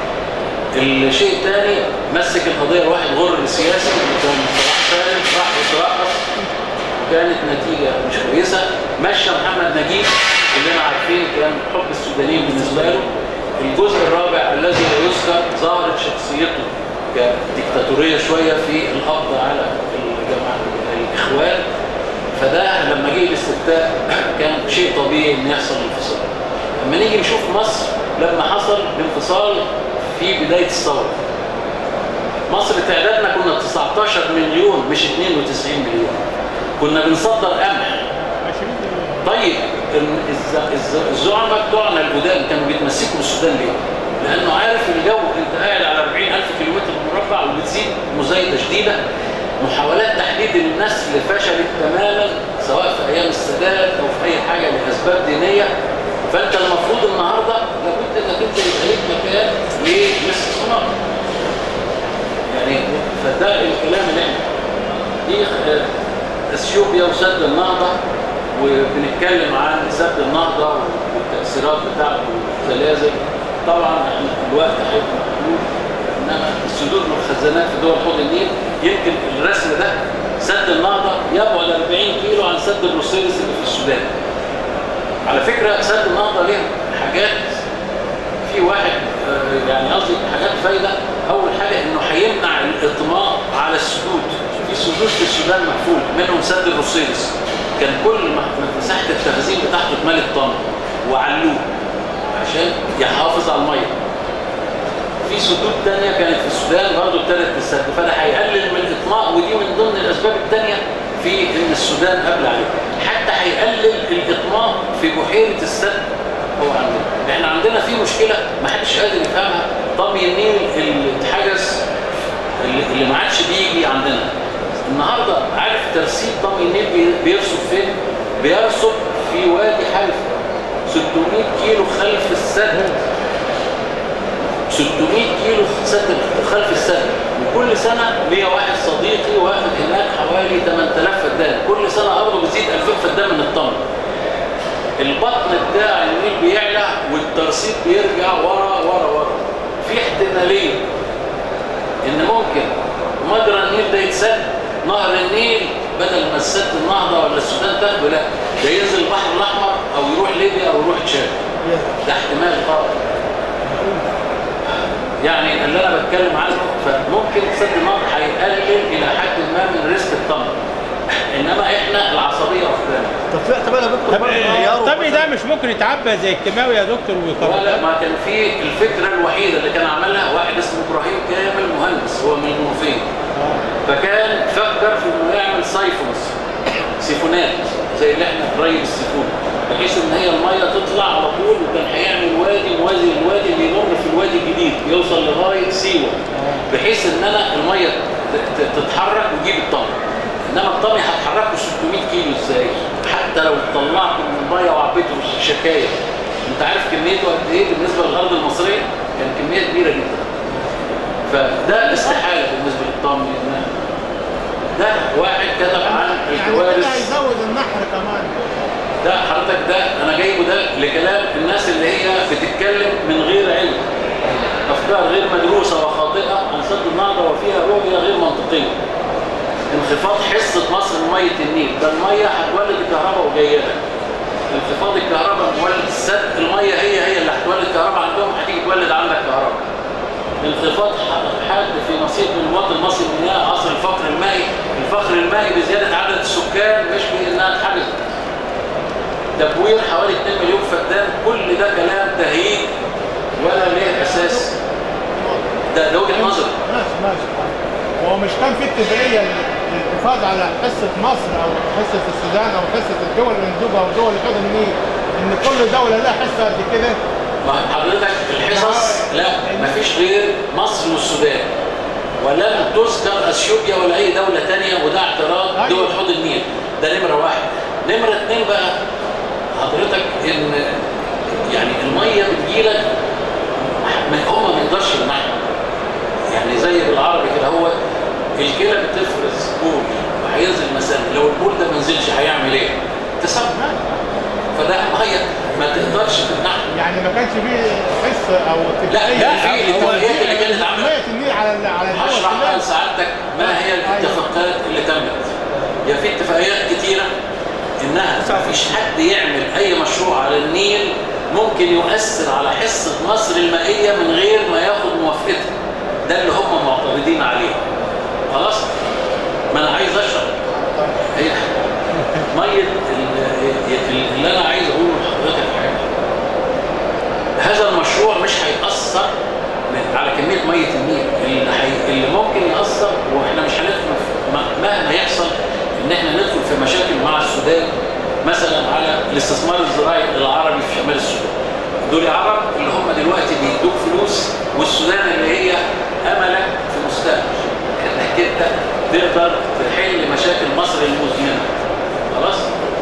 الشيء الثاني مسك القضية واحد غر سياسي كان صلاح سالم راح يترقص كانت نتيجة مش كويسة مشى محمد نجيب كلنا عارفين كان حب السودانيين بالنسبة له الجزء الرابع الذي لا يذكر ظهرت شخصيته كديكتاتورية شوية في القبض على الجماعة الإخوان فده لما جه الاستفتاء كان شيء طبيعي ان يحصل انفصال لما نيجي نشوف مصر لما حصل الانفصال في بداية الثورة مصر تعدادنا كنا 19 مليون مش 92 مليون كنا بنصدر قمح 20 مليون طيب ال- الز- الز- الزعماء بتوعنا القدام كانوا بيتمسكوا بالسودان ليه؟ لأنه عارف الجو أنت قاعد على 40000 كيلومتر مربع وبتزيد مزايدة شديدة محاولات تحديد النسل فشلت تماما سواء في أيام السادات أو في أي حاجة لأسباب دينية فأنت المفروض النهاردة لابد أنك أنت يبقى ليك مكان لمصر صناعة يعني فده الكلام اللي احنا دي آه، اثيوبيا وسد النهضه وبنتكلم عن سد النهضه والتاثيرات بتاعته والزلازل طبعا احنا الوقت هيبقى محدود انما السدود والخزانات في دول حوض النيل يمكن الرسم ده سد النهضه يبعد 40 كيلو عن سد الروسيرس اللي في السودان على فكره سد النهضه ليه حاجات في واحد آه، يعني قصدي حاجات فايده اول حاجه انه هيمنع الاطماء على السدود في سدود في السودان مقفول منهم سد الروسيرس كان كل ما- مساحه التخزين بتاعته اتملت طن وعلوه عشان يحافظ على الميه في سدود تانية كانت في السودان برضه ابتدت تسد فده هيقلل من الاطماء ودي من ضمن الاسباب التانية في ان السودان قبل عليه حتى هيقلل الاطماء في بحيره السد هو عندنا احنا عندنا في مشكله ما حدش قادر يفهمها طمي النيل اللي اتحجز اللي, اللي ما عادش بيجي عندنا النهارده عارف ترسيب طمي النيل بي- بيرصد فين بيرصد في وادي حلف 600 كيلو خلف السد 600 كيلو سد خلف السد وكل سنة ليا واحد صديقي واخد هناك حوالي 8000 فدان كل سنة أرضه بتزيد 2000 فدان من الطن البطن بتاع النيل بيعلى والترسيب بيرجع ورا ورا ورا في احتمالية ان ممكن مجرى النيل ده يتسد نهر النيل بدل ما السد النهضة ولا السودان تاخده لا ده ينزل البحر الأحمر أو يروح ليبيا أو يروح تشاد ده احتمال قائم يعني اللي انا بتكلم عنه فممكن سد النهر هيقلل الى حد ما من ريسك الطمر انما احنا العصبيه واخدانا طب في احتمال يا دكتور طب برضه إيه، غيروا الطبي ده مثلاً؟ مش ممكن يتعبى زي الكيماوي يا دكتور ولا ويقرر ما كان في الفكره الوحيده اللي كان عملها واحد اسمه ابراهيم كامل مهندس هو من المنوفيه فكان فكر في انه يعمل سايفونز سيفونات زي اللي احنا نريب السيفون بحيث ان هي الميه تطلع على طول وكان هيعمل وادي موازي للوادي اللي يمر في الوادي الجديد يوصل لغايه سيوه بحيث ان انا الميه ت- ت- تتحرك وتجيب الطمي انما الطمي هتحركه 600 كيلو ازاي حتى لو طلعته من الميه وعبيته شكايه انت عارف كميته قد ايه بالنسبه للارض المصريه كان كميه كبيره جدا فده استحاله بالنسبه للطمي إن- ده واحد كتب عن يعني كده الكوارث هيزود النحر كمان ده حضرتك ده انا جايبه ده لكلام الناس اللي هي بتتكلم من غير علم افكار غير مدروسه وخاطئه عن سد النهضه وفيها رؤيه غير منطقيه انخفاض حصه مصر من ميه النيل ده الميه هتولد الكهرباء وجايه لك انخفاض الكهرباء مولد السد الميه هي هي اللي هتولد كهرباء عندهم هتيجي تولد عندك كهرباء انخفاض ح- حاد في نصيب من المواطن المصري من مياه عصر الفقر المائي الفقر المائي بزياده عدد السكان مش بانها اتحجزت تبوير حوالي 2 مليون فدان كل ده كلام تهيئ ولا ليه اساس ده ده وجهه نظر ماشي ماشي هو مش كان في اتفاقيه للحفاظ على حصه مصر او حصه السودان او حصه الدول المندوبه او الدول اللي خدوا النيل ان كل دوله لها حصه قد كده ما حضرتك الحصص لا مفيش غير مصر والسودان ولم تذكر اثيوبيا ولا اي دوله تانية وده اعتراض دول حوض النيل ده نمره واحد نمره اتنين بقى حضرتك ان يعني الميه بتجيلك ما هو ما يقدرش يمنعها يعني زي بالعربي كده هو الكلى بتفرز بول وهينزل مثلا لو البول ده ما نزلش هيعمل ايه؟ تسمم فده ميه ما تقدرش تمنعها يعني ما كانش فيه حصه او لا اتفاقيه كان في الاتفاقيات اللي كانت عامله ميه النيل على ال- على الدول هشرح كلها. بقى لسعادتك ما هي الاتفاقات اللي تمت هي في اتفاقيات كتيرة انها مفيش حد يعمل اي مشروع على النيل ممكن يؤثر على حصة مصر المائية من غير ما ياخد موافقتها ده اللي هم معترضين عليه خلاص ما انا عايز اشرح هي مية ال- اللي انا عايز اقوله لحضرتك حاجة هذا المشروع مش هيأثر من- على كمية مية النيل اللي, حي... اللي ممكن يأثر واحنا مش هندخل في- م- مهما يحصل ان احنا ندخل في مشاكل مع السودان مثلا على الاستثمار الزراعي العربي في شمال السودان دول عرب اللي هم دلوقتي بيدوك فلوس والسودان اللي هي املك في مستقبل انك انت تقدر تحل مشاكل مصر المزمنه خلاص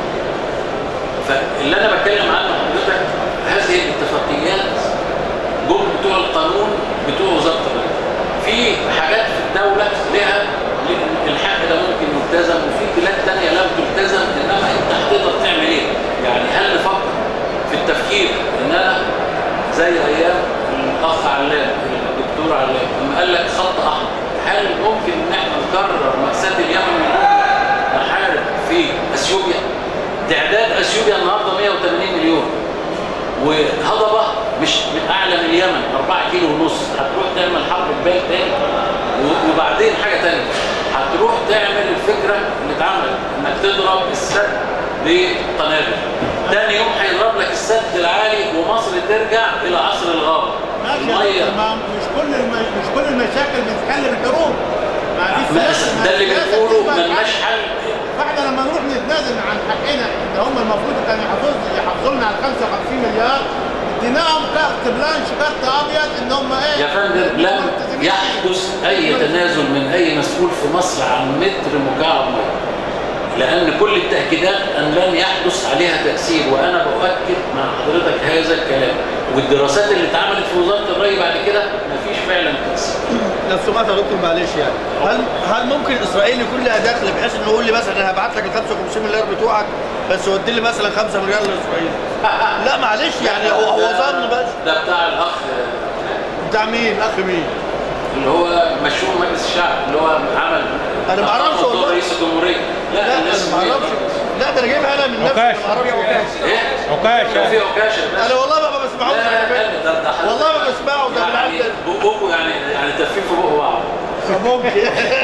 فاللي انا بتكلم عنه حضرتك هذه الاتفاقيات جم بتوع القانون بتوع وزاره الري في حاجات في الدوله لها الحق ده ممكن يلتزم وفي بلاد تانية لم تلتزم انما انت هتقدر تعمل ايه؟ يعني هل نفكر في التفكير ان انا زي ايام الاخ علام الدكتور علام لما قال لك خط احمر هل ممكن ان احنا نكرر مأساة اليمن نحارب في اثيوبيا؟ تعداد اثيوبيا النهارده 180 مليون وهضبة مش من اعلى من اليمن 4 كيلو ونص هتروح تعمل حرب جبال تاني و- وبعدين حاجة تانية هتروح تعمل الفكرة اللي اتعملت انك تضرب السد بقنابل تاني يوم هيضرب لك السد العالي ومصر ترجع الى عصر الغابة ماشي المية ما مش كل الم... مش كل المشاكل بتتحل بالحروب ما في ما- سياسة- ما ده اللي السياسة بنقوله بتبقى ملناش الحل. حل فاحنا لما نروح نتنازل عن حقنا ان هم المفروض كانوا يحافظوا يحافظوا لنا على 55 مليار اديناهم كارت بلانش كارت ابيض ان هم ايه يا فندم لم ملتزمين. يحدث اي تنازل من اي مسؤول في مصر عن متر مكعب ميه لان كل التاكيدات ان لن يحدث عليها تاثير وانا باؤكد مع حضرتك هذا الكلام والدراسات اللي اتعملت في وزاره الري بعد كده مفيش فعلا تاثير لو سمعت يا دكتور معلش يعني هل هل ممكن اسرائيل يكون لها دخل بحيث انه يقول لي مثلا انا هبعت لك ال 55 مليار بتوعك بس ودي لي مثلا 5 مليار لاسرائيل لا معلش يعني هو هو ده- ظن بس ده بتاع الاخ بتاع مين اخ مين اللي هو مشهور مجلس الشعب اللي هو عمل أنا ما أعرفش دور والله. رئيس الجمهوريه لا, لا الناس انا ما اعرفش لا ده انا جايبها انا من نفسي عكاش. ما اعرفش ايه عكاشة. في عكاشه بس. انا والله ما بسمعوش لا على فكرة. لا ده- ده حضرتك- والله ما بسمعه ده يعني بالعكس بقه يعني يعني تفين في بقه بعض ممكن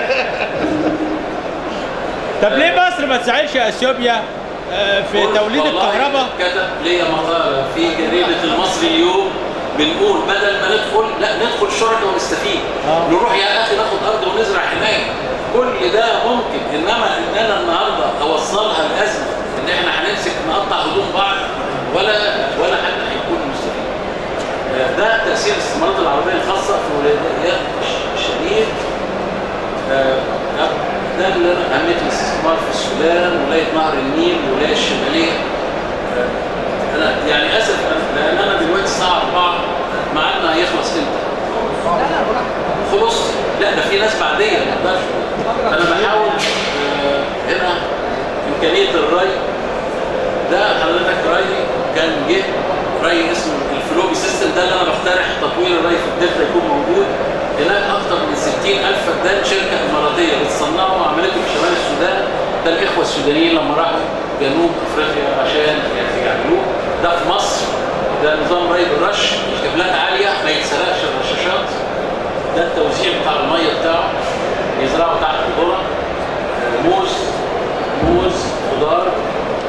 طب ليه مصر ما تساعدش اثيوبيا آه، في قلت توليد والله الكهرباء كتب ليا مقالة في جريدة المصري اليوم بنقول بدل ما ندخل لا ندخل شركة ونستفيد آه. نروح يا أخي ناخد أرض ونزرع هناك كل ده ممكن إنما إن أنا النهاردة أوصلها الأزمة إن إحنا هنمسك نقطع هدوم بعض ولا ولا حد هيكون مستفيد آه، ده تأثير الاستثمارات العربية الخاصة في ولايات الشديد آه، ده اللي انا اهميه الاستثمار في السودان ولايه نهر النيل والولايه الشماليه آه، انا يعني اسف أنا- لان انا دلوقتي الساعه 4 ميعادنا هيخلص امتى؟ خلص لا ده في ناس بعديه ما اقدرش انا بحاول آه، هنا امكانيه الري ده حضرتك ري كان جه ري اسمه الفلوبي سيستم ده اللي انا بقترح تطوير الري في الدلتا يكون موجود هناك اكثر من 60000 فدان شركه اماراتيه بتصنعه وعملته في شمال السودان ده الاخوه السودانيين لما راحوا جنوب افريقيا عشان يعملوه ده في مصر ده نظام ري بالرش كابلات عاليه ما يتسرقش الرشاشات ده التوزيع بتاع الميه بتاعه يزرعوا تحت الذره آه، موز موز خضار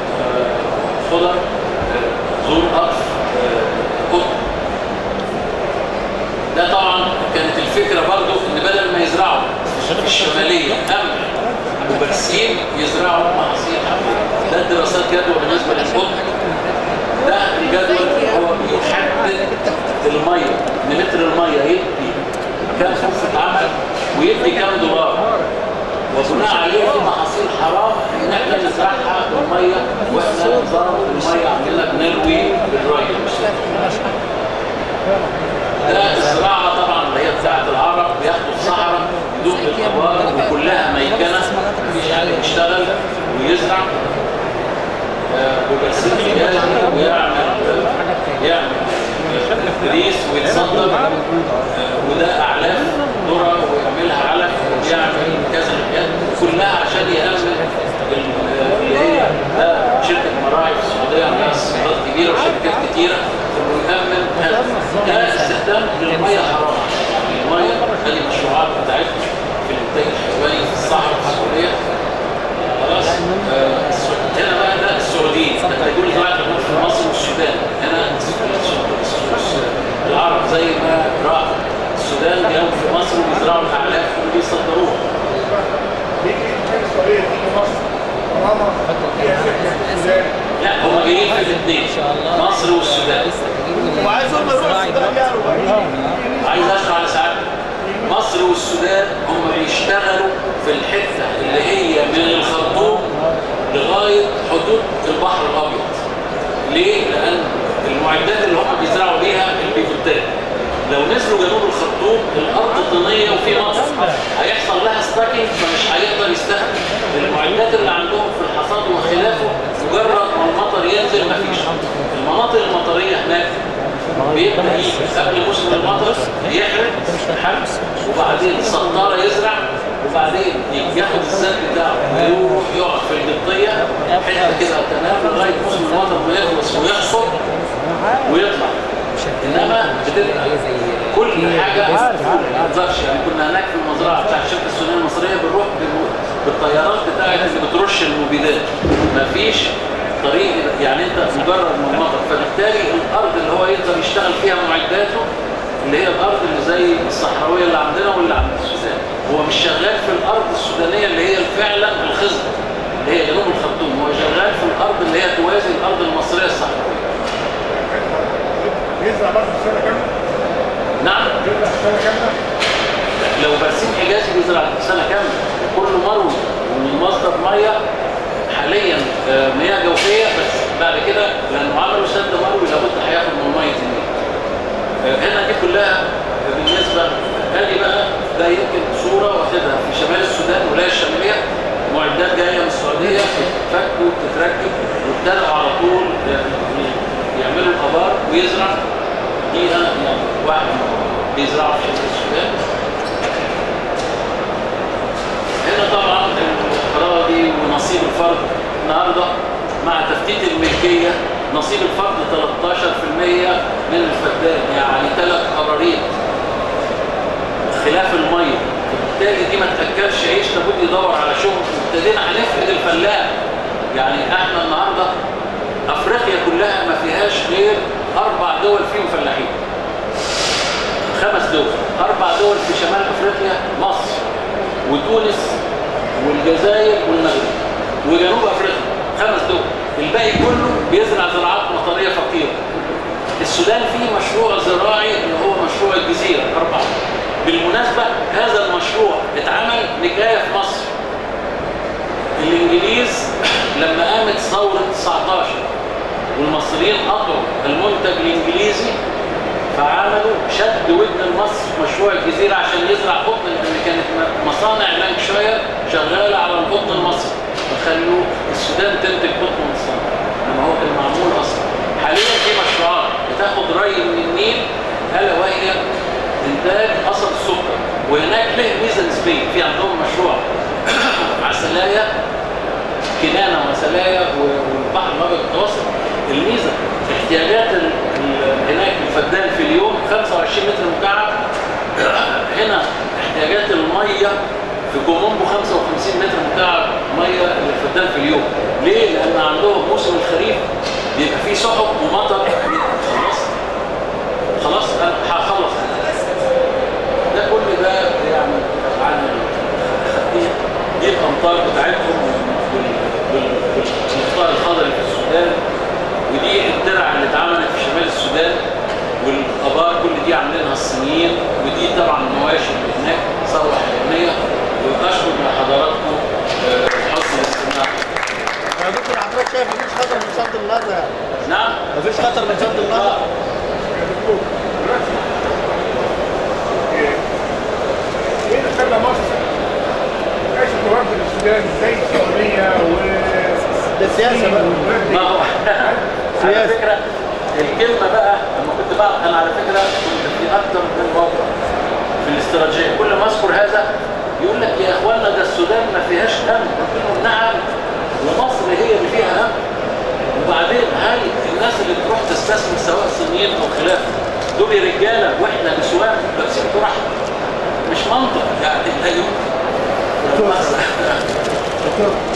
آه، خضر آه، زور قطف آه، قطن الفكره برضو ان بدل ما يزرعوا في الشماليه قمح وبرسيم يزرعوا محاصيل حقيقية. ده دراسات جدوى بالنسبه للقطن ده الجدول هو بيحدد الميه ملتر الميه يدي كام فرصه عمل ويدي كام دولار وبناء عليه في محاصيل حرام ان احنا نزرعها بالميه واحنا ضرب الميه عندنا بنروي بالري ده الزراعه طبعا اللي هي بتاعت العرب بياخدوا الصحراء بدون الابار وكلها ميكنه مفيش حد يشتغل ويزرع آه، وبرسيم جاهز ويعمل يعمل ريس ويتصدر آه، وده اعلاف ذره ويعملها علف ويعمل كذا حاجات كلها عشان يأمن ال- اللي هي ده شركه مراعي في السعوديه عندها استثمارات كبيره وشركات كتيره ويأمن هذا ده استخدام للميه حرام الميه هذه المشروعات بتاعتنا في الانتاج الحيواني في الصحراء السعوديه خلاص آه، السعودية. هنا بقى ده السعوديين ده يقول زراعه الحبوب في مصر والسودان هنا العرب زي ما راح السودان جابوا في مصر وبيزرعوا الاعلاف وبيصدروها لا هم جايين في الاثنين مصر والسودان وعايز يقول ما يروح السودان يعني عايز اشرح على ساعات مصر والسودان هم بيشتغلوا في الحته اللي هي من الخرطوم لغايه حدود البحر الابيض ليه؟ لان المعدات اللي هم بيزرعوا بيها البيفوتات لو نزلوا جنوب الخرطوم الارض طينيه وفي مطر هيحصل لها ستاكينج فمش هيقدر يستخدم المعدات اللي عندهم في الحصاد وخلافه مجرد ما المطر ينزل مفيش المناطق المطريه هناك بيبدا يجي قبل موسم المطر يحرق حبس وبعدين صداره يزرع وبعدين ياخد الزاد بتاعه ويروح يقعد في القبطيه حته كده تنام لغايه موسم المطر ما يخلص ويحصد ويطلع انما بتبقى كل حاجه ما تقدرش يعني كنا هناك في المزرعه بتاع الشركه السودانيه المصريه بنروح بال- بالطيارات بتاعت اللي بترش المبيدات مفيش طريق يعني انت مجرد من المطر فبالتالي الارض اللي هو يقدر يشتغل فيها معداته اللي هي الارض اللي زي الصحراويه اللي عندنا واللي عند السودان هو مش شغال في الارض السودانيه اللي هي فعلا الخصبه اللي هي جنوب الخرطوم هو شغال في الارض اللي هي توازي الارض المصريه الصحراويه يزرع برضه السنه كامله نعم يزرع السنه كامله لو برسيم حجازي بيزرع سنه كامله كله مروي ومن مصدر ميه حاليا آه، مياه جوفيه بس بعد كده لانه عملوا سد مروي لابد هياخد من ميه النيل آه، هنا دي كلها بالنسبه ادي بقى ده يمكن صوره واخدها في شمال السودان الولايه الشماليه معدات جايه من السعوديه تتفك وتتركب وابتدأوا على طول آه، يعملوا الابار ويزرع دي انا يعني واحد بيزرعوا في شمال السودان هنا طبعا الاراضي ونصيب الفرد النهارده مع تفتيت الملكيه نصيب الفرد 13% من الفدان يعني ثلاث قراريط خلاف الميه فبالتالي دي ما تاكلش عيش لابد يدور على شغل ابتدينا هنفقد الفلاح يعني احنا النهارده افريقيا كلها ما فيهاش غير اربع دول فيهم فلاحين خمس دول اربع دول في شمال افريقيا مصر وتونس والجزائر والمغرب وجنوب افريقيا خمس دول الباقي كله بيزرع زراعات مطريه فقيره السودان فيه مشروع زراعي اللي هو مشروع الجزيره اربعه بالمناسبه هذا المشروع اتعمل نكايه في مصر الانجليز لما قامت ثوره 19 والمصريين قطعوا المنتج الانجليزي فعملوا شد ودن لمصر في مشروع الجزيره عشان يزرع قطن لان كانت م- مصانع لانكشاير شغاله على القطن المصري فخلوا السودان تنتج قطن مصري لما هو كان معمول اصلا حاليا في مشروعات بتاخد ري من النيل الا وهي انتاج قصب السكر وهناك له ميزه نسبيه في عندهم مشروع عسلايه كنانه وسلايا والبحر الابيض المتوسط الميزه احتياجات ال- ال- هناك الفدان في اليوم 25 متر مكعب هنا احتياجات الميه في كومومبو 55 متر مكعب ميه للفدان في اليوم ليه؟ لان عندهم موسم الخريف بيبقى فيه سحب ومطر خلاص خلاص انا هخلص ده كل مفيش خطر من سد النهضه ايه اللي خلى مصر تعيش في السودان زي السعوديه و ده سياسه بقى ما هو على سياسة. فكره الكلمه بقى لما كنت بقى انا على فكره كنت في اكتر من موقع في الاستراتيجيه كل ما اذكر هذا يقول لك يا اخوانا ده السودان ما فيهاش امن قلت لهم نعم ومصر هي اللي فيها امن وبعدين هل الناس اللي تروح تستثمر سواء صينيين او خلافه دول رجاله واحنا نسوان لابسين طرح مش منطق يعني لا يمكن دكتور